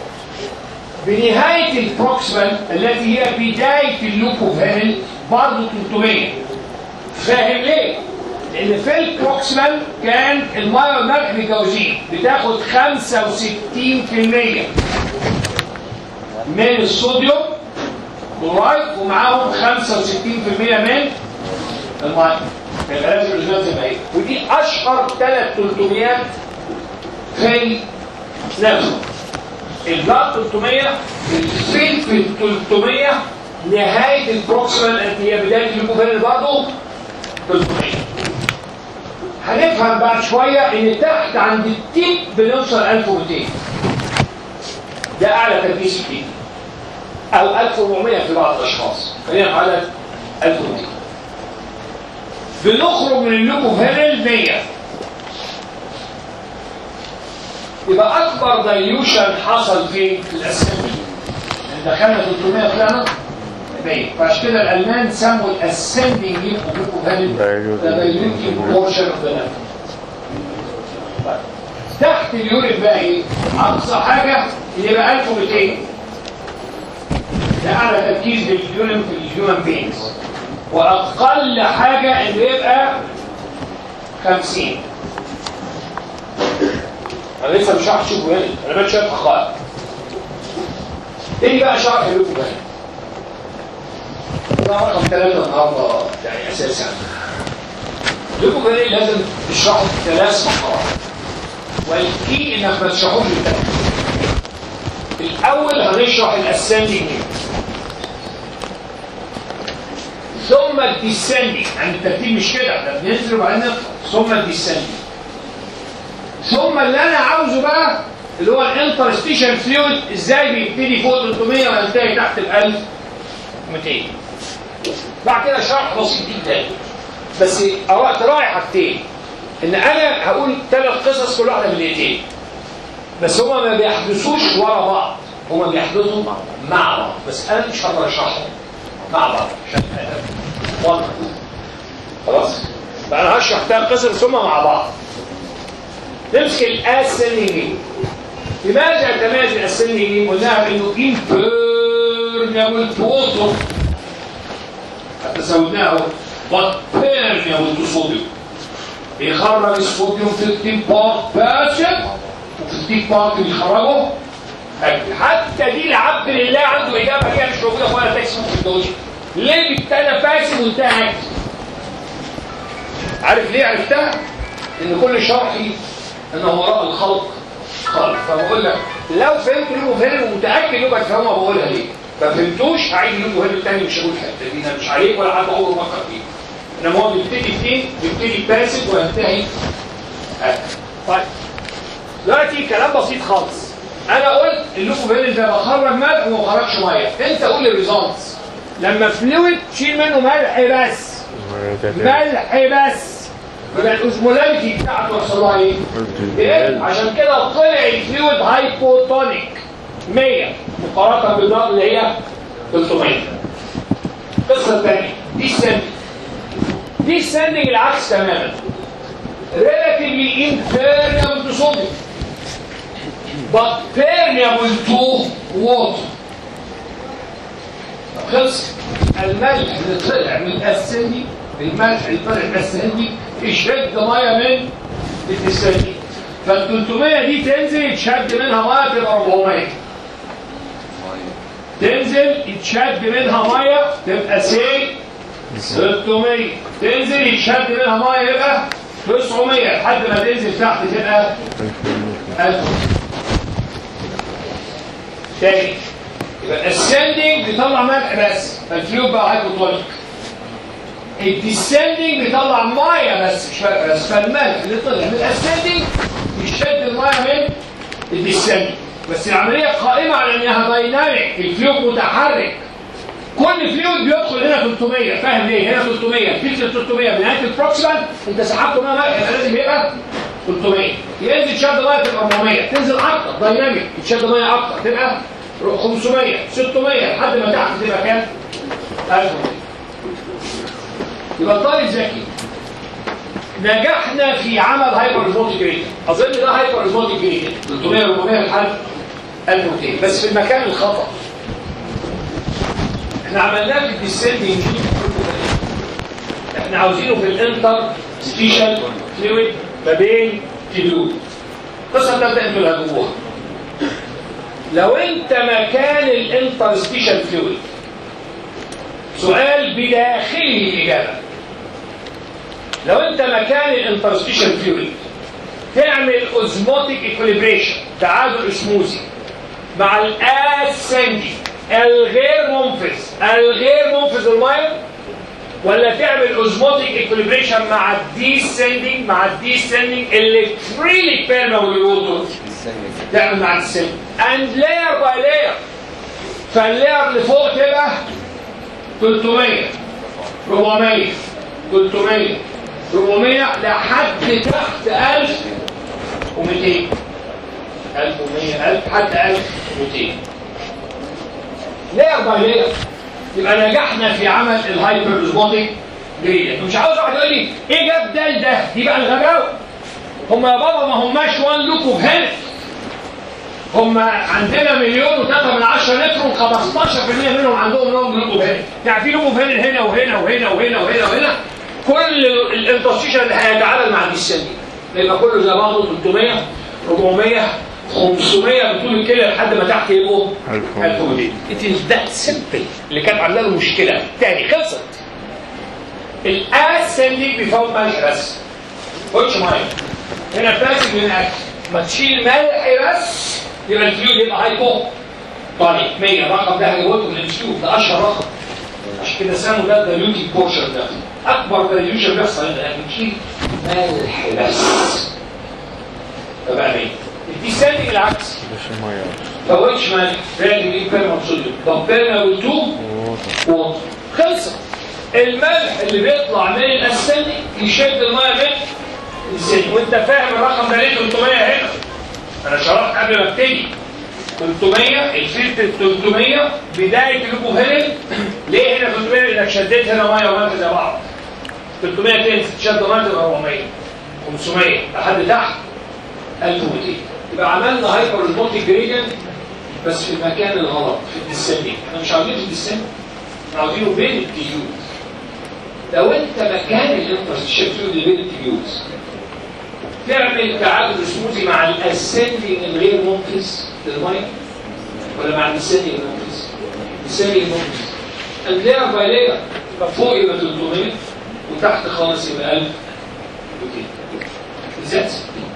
بنهاية البروكسيمال التي هي بداية اللوب اوف هيرل برضه 300 فاهم ليه؟ لأن في البروكسيمال كان المية والملح متجوزين بتاخد 65% من الصوديوم كلورايد ومعاهم 65% من المية يبقى لازم الإزاز تبقى ايه؟ ودي أشهر ثلاث 300 في نفسه البلاط 300 الفيل في 300 نهاية البروكسيمال التي هي بداية الليكوفيل برضه 300 هنفهم بعد شوية ان تحت عند التيب بنوصل 1200 ده اعلى تركيز فيه او 1400 في بعض الاشخاص خلينا في عدد 1200 بنخرج من الليكوفيل 100 يبقى اكبر دايلوشن حصل فين في الاسمبلي دخلنا 300 طلعنا 100 فعشان كده الالمان سموا الاسندنج ليكوفيل ذا دايلوتنج بورشن اوف ذا تحت اليورين بقى ايه؟ اقصى حاجه اللي يبقى 1200 ده اعلى تركيز لليورين في الهيومن بينز واقل حاجه انه يبقى 50 انا لسه مش عارف اشوفه هنا انا مش شايف خالص تيجي بقى شرح لكم بقى ده رقم ثلاثة النهارده يعني اساسا لكم بقى لازم تشرحوا ثلاث مقاطع والكي انك ما تشرحوش الثلاثة الاول هنشرح الاسندنج ثم الديسندنج عند الترتيب مش كده احنا بننزل وبعدين نطلع ثم الديسندنج ثم اللي انا عاوزه بقى اللي هو الانترستيشن فلويد ازاي بيبتدي فوق 300 وينتهي تحت ال 1200 بعد كده شرح بسيط جدا بس تراعي حاجتين ان انا هقول ثلاث قصص كل واحده بدقيقتين بس هما ما بيحدثوش ورا بعض هما بيحدثوا مع بعض بس انا مش هقدر اشرحهم مع بعض عشان واضح خلاص فانا هشرح ثلاث قصص ثم مع بعض نمسك الاسنين لماذا يتميز الاسنين قلناها بانه impermeable to water حتى سويناه but permeable to sodium بيخرج الصوديوم في التيم بارت باسف وفي التيم بارت بيخرجه أكل. حتى دي العبد لله عنده اجابه هي مش موجوده ولا تكسب في الدوشه ليه ابتدى فاسد وانتهى عكس عارف ليه عرفتها؟ ان كل شرحي ان وراء الخلق خلق فبقول لك لو فهمت ليه فهم ومتاكد يبقى تفهمها بقولها ليه ما فهمتوش هعيد ليه فهم تاني مش هقول الحته دي أنا مش عليك ولا حد عمره فكر فيه انما هو بيبتدي فين بيبتدي باسد وينتهي آه. طيب دلوقتي كلام بسيط خالص انا قلت اللوكو فينل ده بخرج ملح وما بخرجش ميه انت قول الريزونس لما فلويد تشيل منه ملح بس ملح بس يبقى الاوزمولاريتي بتاعته وصل لها ايه؟ إيه؟ عشان كده طلع الفلويد هايبوتونيك 100 مقارنه بالنار اللي هي 300 القصه الثانيه دي ستاندنج دي ستاندنج العكس تماما relatively impermeable to sodium but permeable to water خلص الملح اللي طلع من الاسندي الملح اللي طلع من الاسندي يشد ميه من الاسندي فال 300 دي تنزل يتشد منها ميه تبقى 400 تنزل يتشد منها ميه تبقى سي 600 تنزل يتشد منها ميه يبقى 900 لحد ما تنزل تحت تبقى 1000 تاني يبقى الاسندنج بيطلع ملح بس فالفلويد بقى هايبوتونيك الديسندنج بيطلع ميه بس مش فارق بس فالملح اللي طلع من الاسندنج يشد الميه من الديسندنج بس العمليه قائمه على انها دايناميك الفلويد متحرك كل فلويد بيدخل هنا 300 فاهم ليه؟ هنا 300 فكره 300 بنهايه البروكسيمال انت سحبت منها ملح يبقى لازم يبقى 300 ينزل شد ميه تبقى 400 تنزل اكتر دايناميك تشد ميه اكتر تبقى 500 600 لحد ما تحت تبقى كام 1000 يبقى الطالب ذكي نجحنا في عمل هايبر ريزموتيك ريت اظن ده هايبر ريزموتيك ريت 300 400 لحد 1200 بس في المكان الخطا احنا عملناه في الديسندنج احنا عاوزينه في الانتر ستيشن فلويد ما بين فلويد القصه ده انتوا اللي هتجوها لو انت مكان الانتر ستيشن فلويد سؤال بداخله الاجابه لو انت مكان الانترستيشن فلويد تعمل اوزموتيك ايكوليبريشن تعادل اسموزي مع الاسندي الغير منفذ الغير منفذ الميه ولا تعمل اوزموتيك ايكوليبريشن مع الديسندنج مع الديسندنج اللي فريلي بيرمابل ووتر تعمل مع الديسندنج اند لاير باي لاير فاللاير اللي فوق تبقى 300 400 300 400 لحد تحت 1200 1100 1000 حتى 1200 لير باي لير يبقى نجحنا في عمل الهايبر اوزموتيك جريدينت مش عاوز واحد يقول لي ايه جاب ده لده دي بقى الغباوه هم يا بابا ما هماش وان لوك اوف هيلث هم عندنا مليون وثلاثة من عشرة نتر و15% منهم عندهم لونج لوب هنا يعني في لوب هنا هنا وهنا وهنا وهنا وهنا وهنا كل الانترستيشن اللي هيتعامل مع الديسني يبقى كله زي بعضه 300 400 500 بطول الكلى لحد ما تحت يبقوا 1200 It is that simple اللي كانت عامله له مشكله تاني خلصت الاسندنج بيفوت ملح بس خدش ميه هنا باسج من الاكل ما تشيل ملح بس يبقى الفلويد يبقى هايبو طيب 100 الرقم ده هجيبه لكم من الفلويد ده اشهر رقم عشان كده سموا ده دايلوتيك بورشن ده اكبر دايلوشن بيحصل هنا يعني بتشيل ملح بس فبقى 100 الديسندنج العكس فوتش ملح راجل ايه بيرمال صوديوم طب بيرمال 2 ووتر خلصت الملح اللي بيطلع من الاسندنج يشد الميه من السن وانت فاهم الرقم ده ليه 300 هنا انا شرحت قبل ما ابتدي 300 الفلتر 300 بدايه الجوهري ليه هنا 300 لانك شديت هنا ميه وملح زي بعض 300 تنزل تشد ميه تبقى 400 500 لحد تحت 1200 يبقى عملنا هايبر ريموتيك جريدينت بس في المكان الغلط في الديسندنج احنا مش عاوزينه في الديسندنج احنا عاوزينه بين التيوز لو انت مكان الانترستيشن فلويد اللي بين التيوز تعمل تعادل سموزي مع الاسندنج الغير منفذ للميه ولا مع الاسندنج المنفذ؟ الاسندنج المنفذ اللير باي لير يبقى فوق يبقى 300 وتحت خالص يبقى 1000 ازاي؟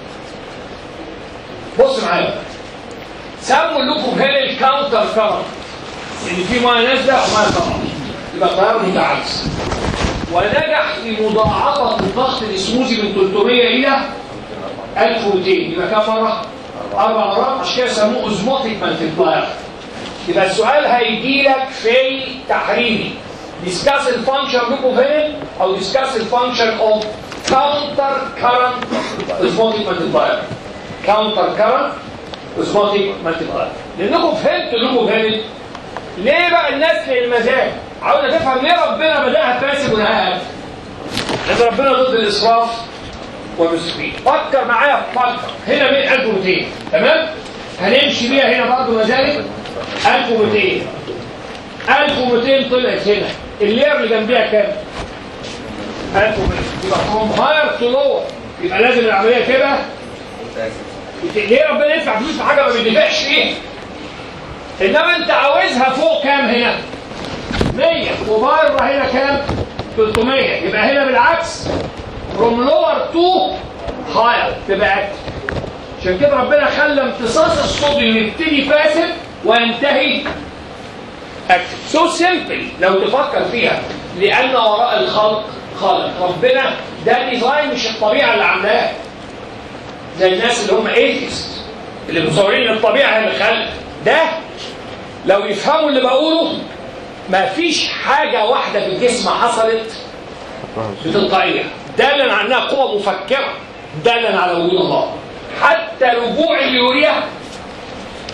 بص معايا بقى. سموا لكم هنا الكاونتر كرنت ان في ميه نازله وميه طالعه يبقى التيار متعكس ونجح في مضاعفه الضغط الاسموزي من 300 الى 1200 يبقى كم مره؟ اربع مرات عشان كده سموه اوزموتيك مالتيبلاير يبقى السؤال هيجي لك في تحريري discuss the function of glucophenol او discuss the function of counter current osmotic multiplier counter current osmotic multiplier لانكم فهمتوا glucophenol ليه بقى الناس للمزاج عاوزه تفهم ليه ربنا بداها فاسد ونهاها لان ربنا ضد الاسراف والمسرفين فكر معايا فكر هنا 100 1200 تمام هنمشي بيها هنا برضه مزاج 1200 1200 طلعت هنا اللير اللي جنبيها كام 1200 يبقى فروم هاير تو لور يبقى لازم العمليه تبقى ليه ربنا يدفع فلوس في حاجه ما بيدفعش فيها انما انت عاوزها فوق كام هنا 100 وبره هنا كام 300 يبقى هنا بالعكس from lower to higher تبقى اكتف عشان كده ربنا خلى امتصاص الصوديوم يبتدي فاسد وينتهي اكتف سو سيمبل لو تفكر فيها لان وراء الخلق خالق ربنا ده ديزاين مش الطبيعه اللي عاملاه زي الناس اللي هم ايثيست اللي مصورين ان الطبيعه هي اللي خلق ده لو يفهموا اللي بقوله ما فيش حاجه واحده في الجسم حصلت بتلقائيه دالا عنها قوة مفكرة دالا على وجود الله حتى رجوع اليوريا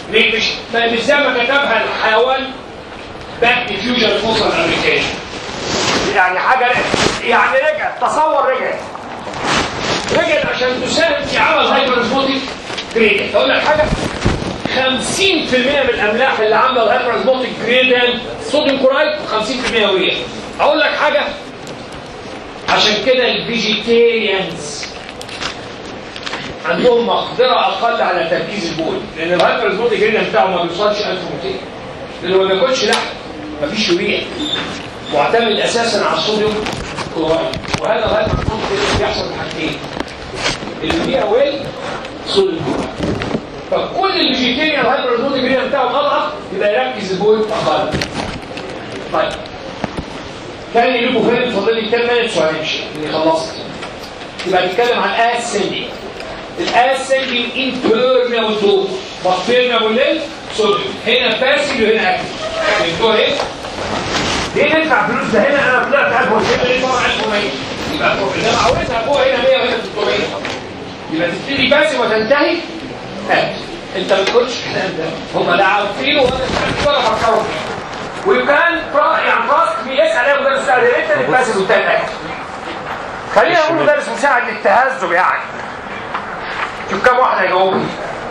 ليه مش مش زي ما كتبها الحيوان باك ديفيوجن فوصل ابلكيشن يعني حاجه يعني رجعت تصور رجعت رجعت عشان تساهم في عمل هايبرزموتيك جريدينت اقول لك حاجه 50% من الاملاح اللي عامله الهايبرزموتيك جريدينت صوديوم كورايد 50% يوريا اقول لك حاجه عشان كده الفيجيتيريانز عندهم مقدره اقل على تركيز البول لان الهايبرزموتيك جريدينت بتاعه ما بيوصلش 1200 لانه ما بياكلش لحم مفيش يوريا معتمد اساسا على الصوديوم كلورايد وهذا الهايبرزموتيك بيحصل في حاجتين اليوريا والصوديوم كلورايد فكل الفيجيتيريان الهايبرزموتيك جريدينت بتاعه اضعف يبقى يركز البول اقل طيب كان لكم فين فاضل لي كام مينتس وهنمشي اللي خلصت يبقى نتكلم عن اسندنج الاسندنج امبيرميبل دوز بكتيريا لل صوديوم هنا باسيف وهنا اكتف فهمتوا ايه؟ ليه ندفع فلوس ده هنا انا طلعت 1000 وهنا ليه طبعا 1100 يبقى انا عاوزها فوق هنا 100 وهنا 300 يبقى تبتدي باسيف وتنتهي اكتف انت ما بتقولش الكلام ده هم لا عارفينه ولا مش ولا فكروا فيه وكان يعني فاست بيسال ايه مدرس مساعد يا ريت الباسل والتاني اكتف خلينا نقول مدرس مساعد للتهذب يعني شوف كم واحد هيجاوبني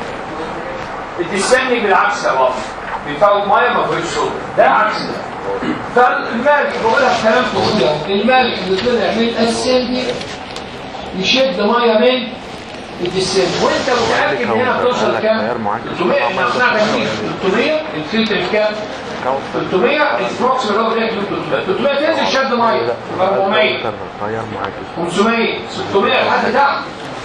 الديسمنج بالعكس يا بابا بيفوت ميه ما فيهوش صوت ده عكس ده فالمالك بقولها كلام طويل المالك اللي طلع من السندي يشد ميه من الديسمنج وانت متاكد ان هنا بتوصل كام 300 احنا اقنعنا كتير 300 الفلتر كام 300 البروكس اللي هو ده 300 300 تنزل شد ميه 400 500 600 لحد تحت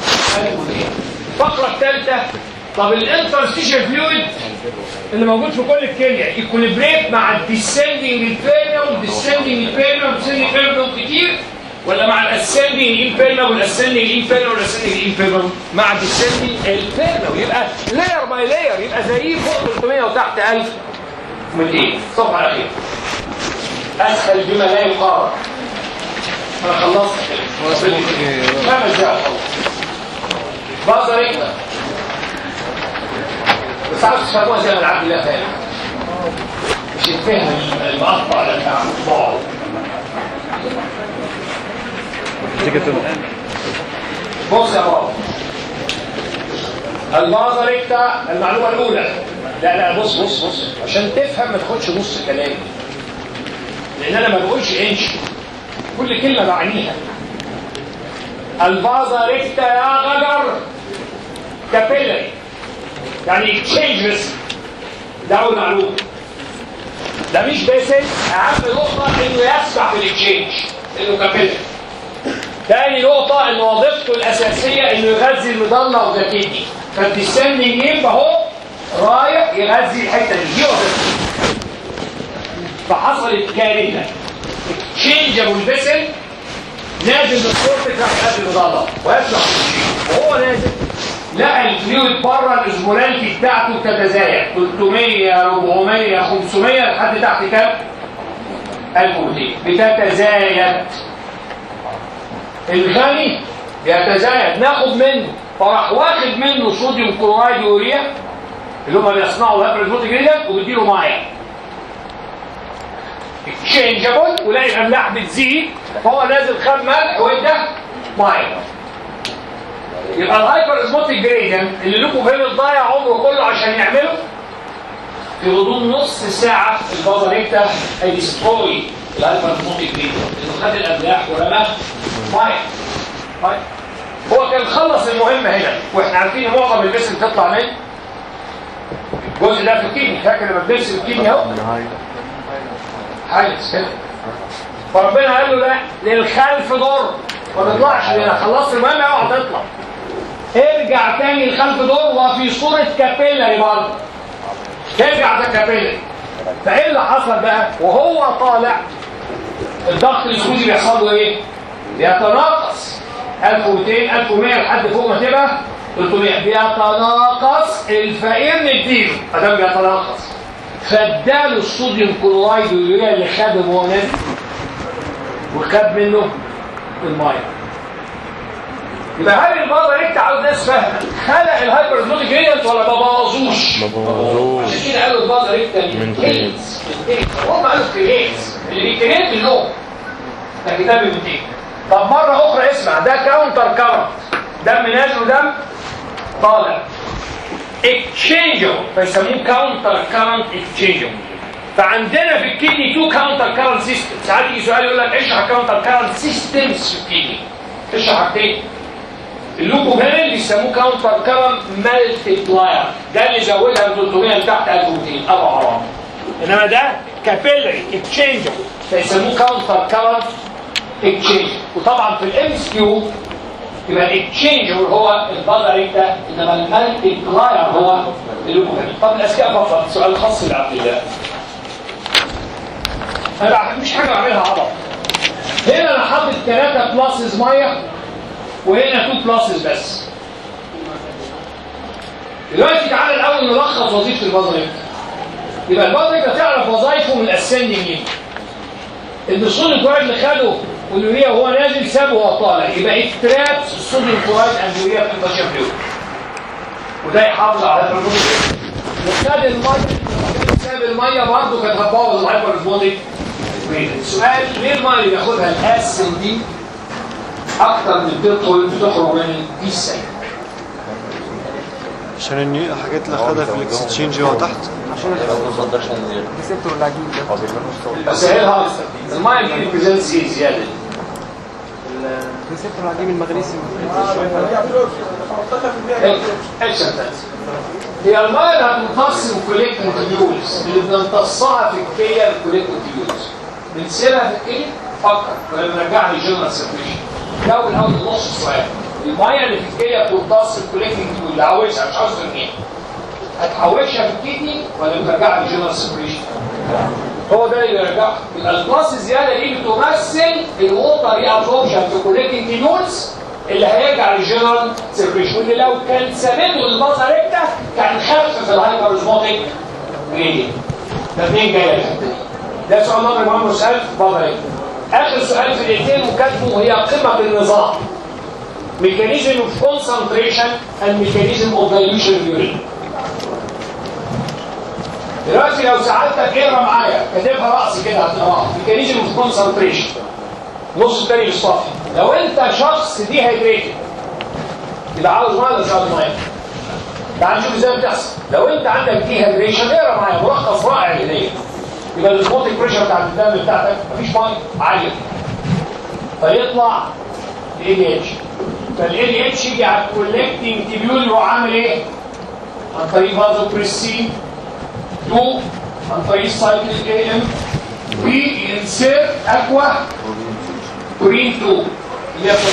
الفقره الثالثه طب الانترستيشن فلويد اللي موجود في كل الكليه يكوليبريت مع الديسندنج البيرنا والديسندنج البيرنا والديسندنج البيرنا كتير ولا مع الاسندنج البيرنا والاسندنج البيرنا والاسندنج البيرنا مع الديسندنج البيرنا ويبقى لاير باي لاير يبقى زيه فوق 300 وتحت 1200 صفحه على خير اسهل بما لا يقارن انا خلصت كده خمس دقايق بقدر اكتب بس عاوز تفهموها زي ما العبد الله فاهم مش الفهم المقطع ده بتاع بعض بص يا بابا البازا ريكتا المعلومه الاولى لا لا بص بص بص عشان تفهم ما تاخدش نص كلامي لان انا ما بقولش انش كل كلمه بعنيها البازا ريكتا يا غجر كابيلري يعني اكتشينج بس ده اول معلومه ده مش بيسس اهم نقطه انه يسبح في الاكتشينج انه كابيلري تاني نقطة ان وظيفته الاساسية انه يغذي المضلة وذاكيتي فالديسندنج يبقى اهو رايح يغذي الحتة دي دي وظيفته فحصلت كارثة تشينج ابو البسل نازل بالصوت تحت قلب المضلة ويطلع وهو نازل لقى الفلويد بره الاسمولانتي بتاعته تتزايد 300 400 500 لحد تحت كام؟ 1200 بتتزايد الغني بيتزايد ناخد منه فراح واخد منه صوديوم كلورايد ويوريا اللي هم بيصنعوا الهيبريزوتيك جدا وبيديله ميه اكشينجابل ولاقي الاملاح بتزيد فهو نازل خد ملح وده ميه يبقى الهايبر اسموتيك جريدينت اللي لكم فين ضايع عمره كله عشان يعمله في غضون نص ساعة البازاريكتا هيدستروي الهايبر اسموتيك جريدينت انه خد الاملاح ورماه ميه طيب هو كان خلص المهمة هنا واحنا عارفين معظم الجسم تطلع من الجزء ده في الكيمياء فاكر لما بنرسم الكيمياء اهو حاجة كده فربنا قال له لا للخلف دور ما تطلعش لان خلصت المهمة اوعى تطلع ارجع تاني الخلف دور وفي صورة كابيلاري برضه ترجع ده كابيلاري فايه اللي حصل بقى وهو طالع الضغط السعودي بيحصل له ايه بيتناقص 1200 1100 لحد فوق ما تبقى 300 بيتناقص الفقير نديله ادام بيتناقص فاداله الصوديوم كلورايد واليوريا اللي خده وهو نازل وخد منه الميه يبقى هل البابا ريكت عاوز ناس فاهمه خلق الهايبر اوزموتيك جريدينت ولا ما بوظوش؟ ما بوظوش. عشان كده قالوا البابا ريكت من Maintains. هم قالوا كرييتس اللي بيكريت اللون ده كتاب المتين طب مرة أخرى اسمع ده كاونتر كارنت دم نازل ودم طالع اكتشينجبل فيسموه كاونتر كارنت اكتشينجبل فعندنا في الكدني تو كاونتر كارنت سيستم ساعات يجي سؤال يقول لك اشرح كاونتر كارنت سيستمز في الكدني اشرح حاجتين اللوكوفيرين بيسموه كاونتر كارنت مالتيبلاير ده اللي زودها من 300 لتحت 1200 ابو عرام انما ده كابيلري اكتشينجبل فيسموه كاونتر كارنت اكتشينج وطبعا في الام اس كيو يبقى الاكتشينجبل هو البادري ده انما المالتيبلاير هو اللوكوفيرين طب الاذكياء فقط سؤال خاص لعبد الله انا مش حاجه اعملها عبط هنا انا حاطط ثلاثه بلاسز ميه وهنا تو بلاسز بس دلوقتي تعالى الاول نلخص وظيفه البازريك يبقى البازريك تعرف وظائفه من الاسندنج ليه الدخول الكويس اللي خده واليوريا وهو نازل سابه وهو طالع يبقى اكترابس الصوديوم كلورايد اند يوريا في البشر فلويد وده يحافظ على الهيدروجين وخد الميه ساب الميه برضه كانت هتبوظ الهايبر السؤال ليه الميه اللي بياخدها الاسن دي اكتر من بتدخل بتخرج من دي السيء عشان النيو الحاجات اللي خدها في الاكستشينج هو تحت اسهلها اكتر الميه دي ريبريزنتس ايه زياده الريسبتور العديم المغنيسيوم اكسنتنس هي الميه اللي هتمتص الكوليكتنج تيولز اللي بنمتصها في الكليه الكوليكتنج تيولز بنسيبها في الكليه فكر ولا بنرجعها للجنرال سيركيشن ده الاول نص السؤال الميه اللي في الكليه بتمتص الكوليكتنج تيولز اللي عاوزها مش عاوز ترميها هتحوشها في الكدني ولا بترجعها للجنرال سيركيشن هو ده اللي بيرجعها يبقى الباص الزياده دي بتمثل الووتر ري ابزوربشن في كوليكتنج تيولز اللي هيرجع للجنرال سيركيشن واللي لو كان ثابته الباصه ريكتا كان خف في الهايبر اوزموتيك جريدينت ده اتنين جايه الحته دي ده سؤال نمبر 1 سؤال في بابا ريكتا اخر سؤال في الاثنين وكاتبه هي قمه النظام ميكانيزم اوف كونسنتريشن اند ميكانيزم اوف دايلوشن يورين دلوقتي لو ساعدتك اقرا معايا كاتبها راسي كده هتقراها ميكانيزم اوف كونسنتريشن نص التاني للصافي لو انت شخص دي هيدريتد يبقى عاوز ميه ولا مش عاوز ميه؟ تعال نشوف ازاي بتحصل لو انت عندك دي هيدريشن اقرا معايا ملخص رائع لدي يبقى السبوتنج بريشر بتاع الدم بتاعتك مفيش ميه عاليه فيطلع الاي دي اتش فالاي دي اتش يجي على الكولكتنج تيبيول يروح عامل ايه؟ عن طريق فازو بريسين 2 عن طريق سايكل اي ام وينسير اكوا كورين 2 اللي هي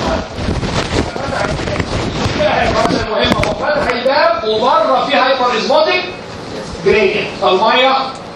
الفرصه المهمه هو فتح الباب وبره في هايبر ازموتيك جريدينت فالميه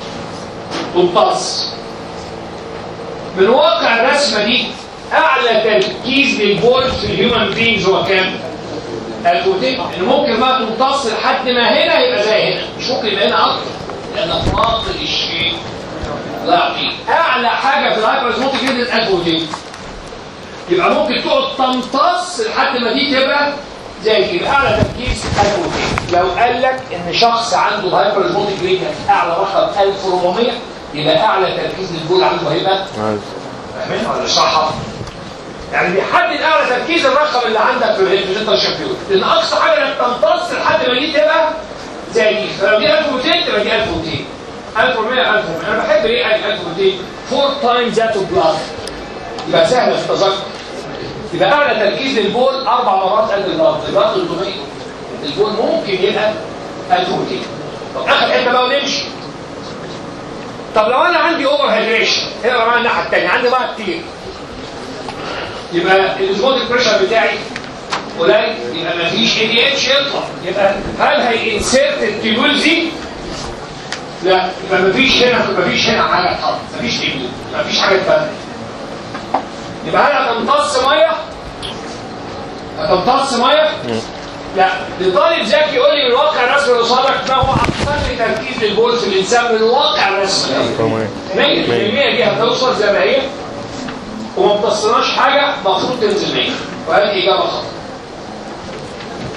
تمتص من واقع الرسمه دي اعلى تركيز للفولت في الهيومن بينز هو كام؟ الفوتين ان ممكن بقى تمتص لحد ما هنا يبقى زي هنا مش ممكن يبقى هنا اكتر لان فاضل الشيء لا في اعلى حاجه في الهايبر ازموتيك جريدينت الفوتين يبقى ممكن تقعد تمتص لحد ما دي تبقى زي كده اعلى تركيز الفوتين لو قال لك ان شخص عنده هايبر ازموتيك جريدينت اعلى رقم 1400 يبقى اعلى تركيز للبول عنده هيبقى فاهمين ولا اشرحها يعني بيحدد اعلى تركيز الرقم اللي عندك في الريفريجريتور شامبيون لان اقصى حاجه انك تمتص لحد ما دي تبقى زي دي فلو دي 1200 تبقى دي 1200 1100 1100 انا بحب ايه 1200 4 تايمز ذات اوف بلاد يبقى سهل في التذكر يبقى اعلى تركيز للبول اربع مرات قد البلاد البلاد 300 البول ممكن يبقى 1200 طب اخر حته بقى ونمشي طب لو انا عندي اوفر هيدريشن اقرا معايا الناحيه الثانيه عندي ميه كتير يبقى الاسبوتيك بريشر بتاعي قليل يبقى ما فيش اي دي اتش يطلع يبقى هل هينسيرت التيبول دي؟ لا يبقى ما فيش هنا ما فيش هنا حاجه تحط ما فيش تيبول ما فيش حاجه تفهم يبقى هل هتمتص ميه؟ هتمتص ميه؟ لا لطالب ذكي يقول لي من واقع الرسم اللي قصادك ما هو اقل تركيز للبول في الانسان من واقع الرسم 100% دي هتوصل زي ما هي وما امتصناش حاجه المفروض تنزل 100 وهذه اجابه خطا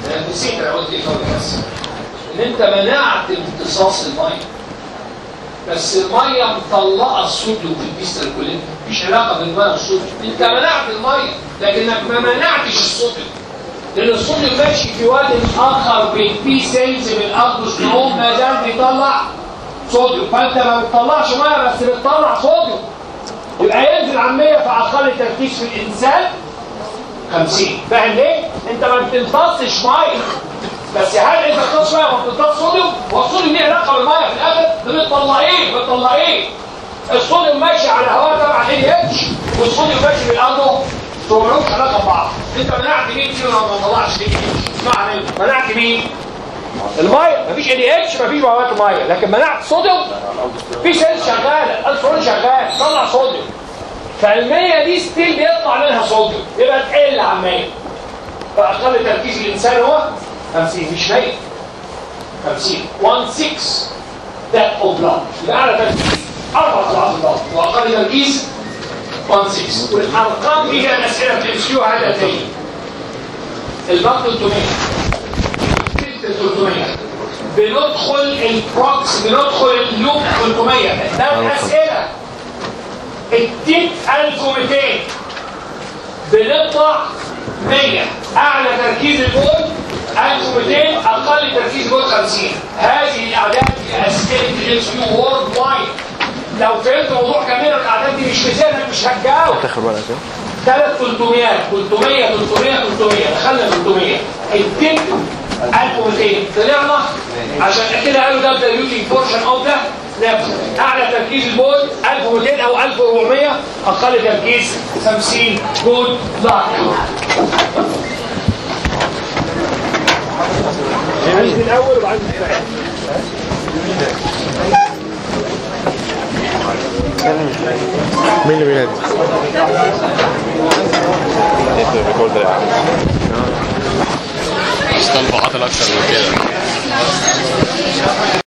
انا نسيت انا قلت ايه قبل بس ان انت منعت امتصاص الميه بس الميه مطلقه الصوديوم في البيستر كلها مفيش علاقه بالميه والصوديوم انت منعت الميه لكنك ما منعتش الصوديوم لان الصوديوم ماشي في واد اخر بالبي سيلز بالاردوسترون ما زال بيطلع صوديوم فانت ما بتطلعش ميه بس بتطلع صوديوم يبقى ينزل عن 100 في اقل تركيز في الانسان 50 فاهم ليه؟ انت ما بتمتصش ميه بس هل انت بتمتص ميه وما بتمتصش صوديوم؟ هو الصوديوم ليه علاقه بالميه في الاخر؟ بتطلع ايه؟ بتطلع ايه؟ الصوديوم ماشي على هواء تبع ال اتش والصوديوم ماشي بالارض دول مالهمش علاقه ببعض انت منعت مين فيهم ما طلعش ال اتش اسمعني منعت مين؟ الميه مفيش ال اتش مفيش مواد ميه لكن منعت الصوديوم في سيل شغاله الفرون شغال طلع صوديوم فالمية دي ستيل بيطلع منها صوديوم يبقى تقل عن 100 فأقل تركيز الإنسان هو 50 مش 100 50 1 6 ده اوف بلاد يبقى أعلى تركيز أربع أضعاف البلاد وأقل تركيز 1 6 والأرقام دي هي الأسئلة في الإمسيو هذا تاني البلاد 300 تلت 300 بندخل البروكس بندخل اللوب 300 ده أسئلة التيك 1200 بنطلع 100 اعلى تركيز البول 1200 اقل تركيز البول 50 هذه الاعداد في اسئله الاتش كيو وورد وايد لو فهمت موضوع كامل الاعداد دي مش مثال مش هتجاوب تاخر ورقه كده ثلاث 300 300 300 300 دخلنا 300 التيك 1200 طلعنا عشان كده قالوا ده الدايلوتنج بورشن اوف ده نفس اعلى تركيز البول 1200 او 1400 اقل تركيز 50 جود لاك عايز من الاول وعايز من الثاني مين اللي بينادي؟ استنبعات اكتر من كده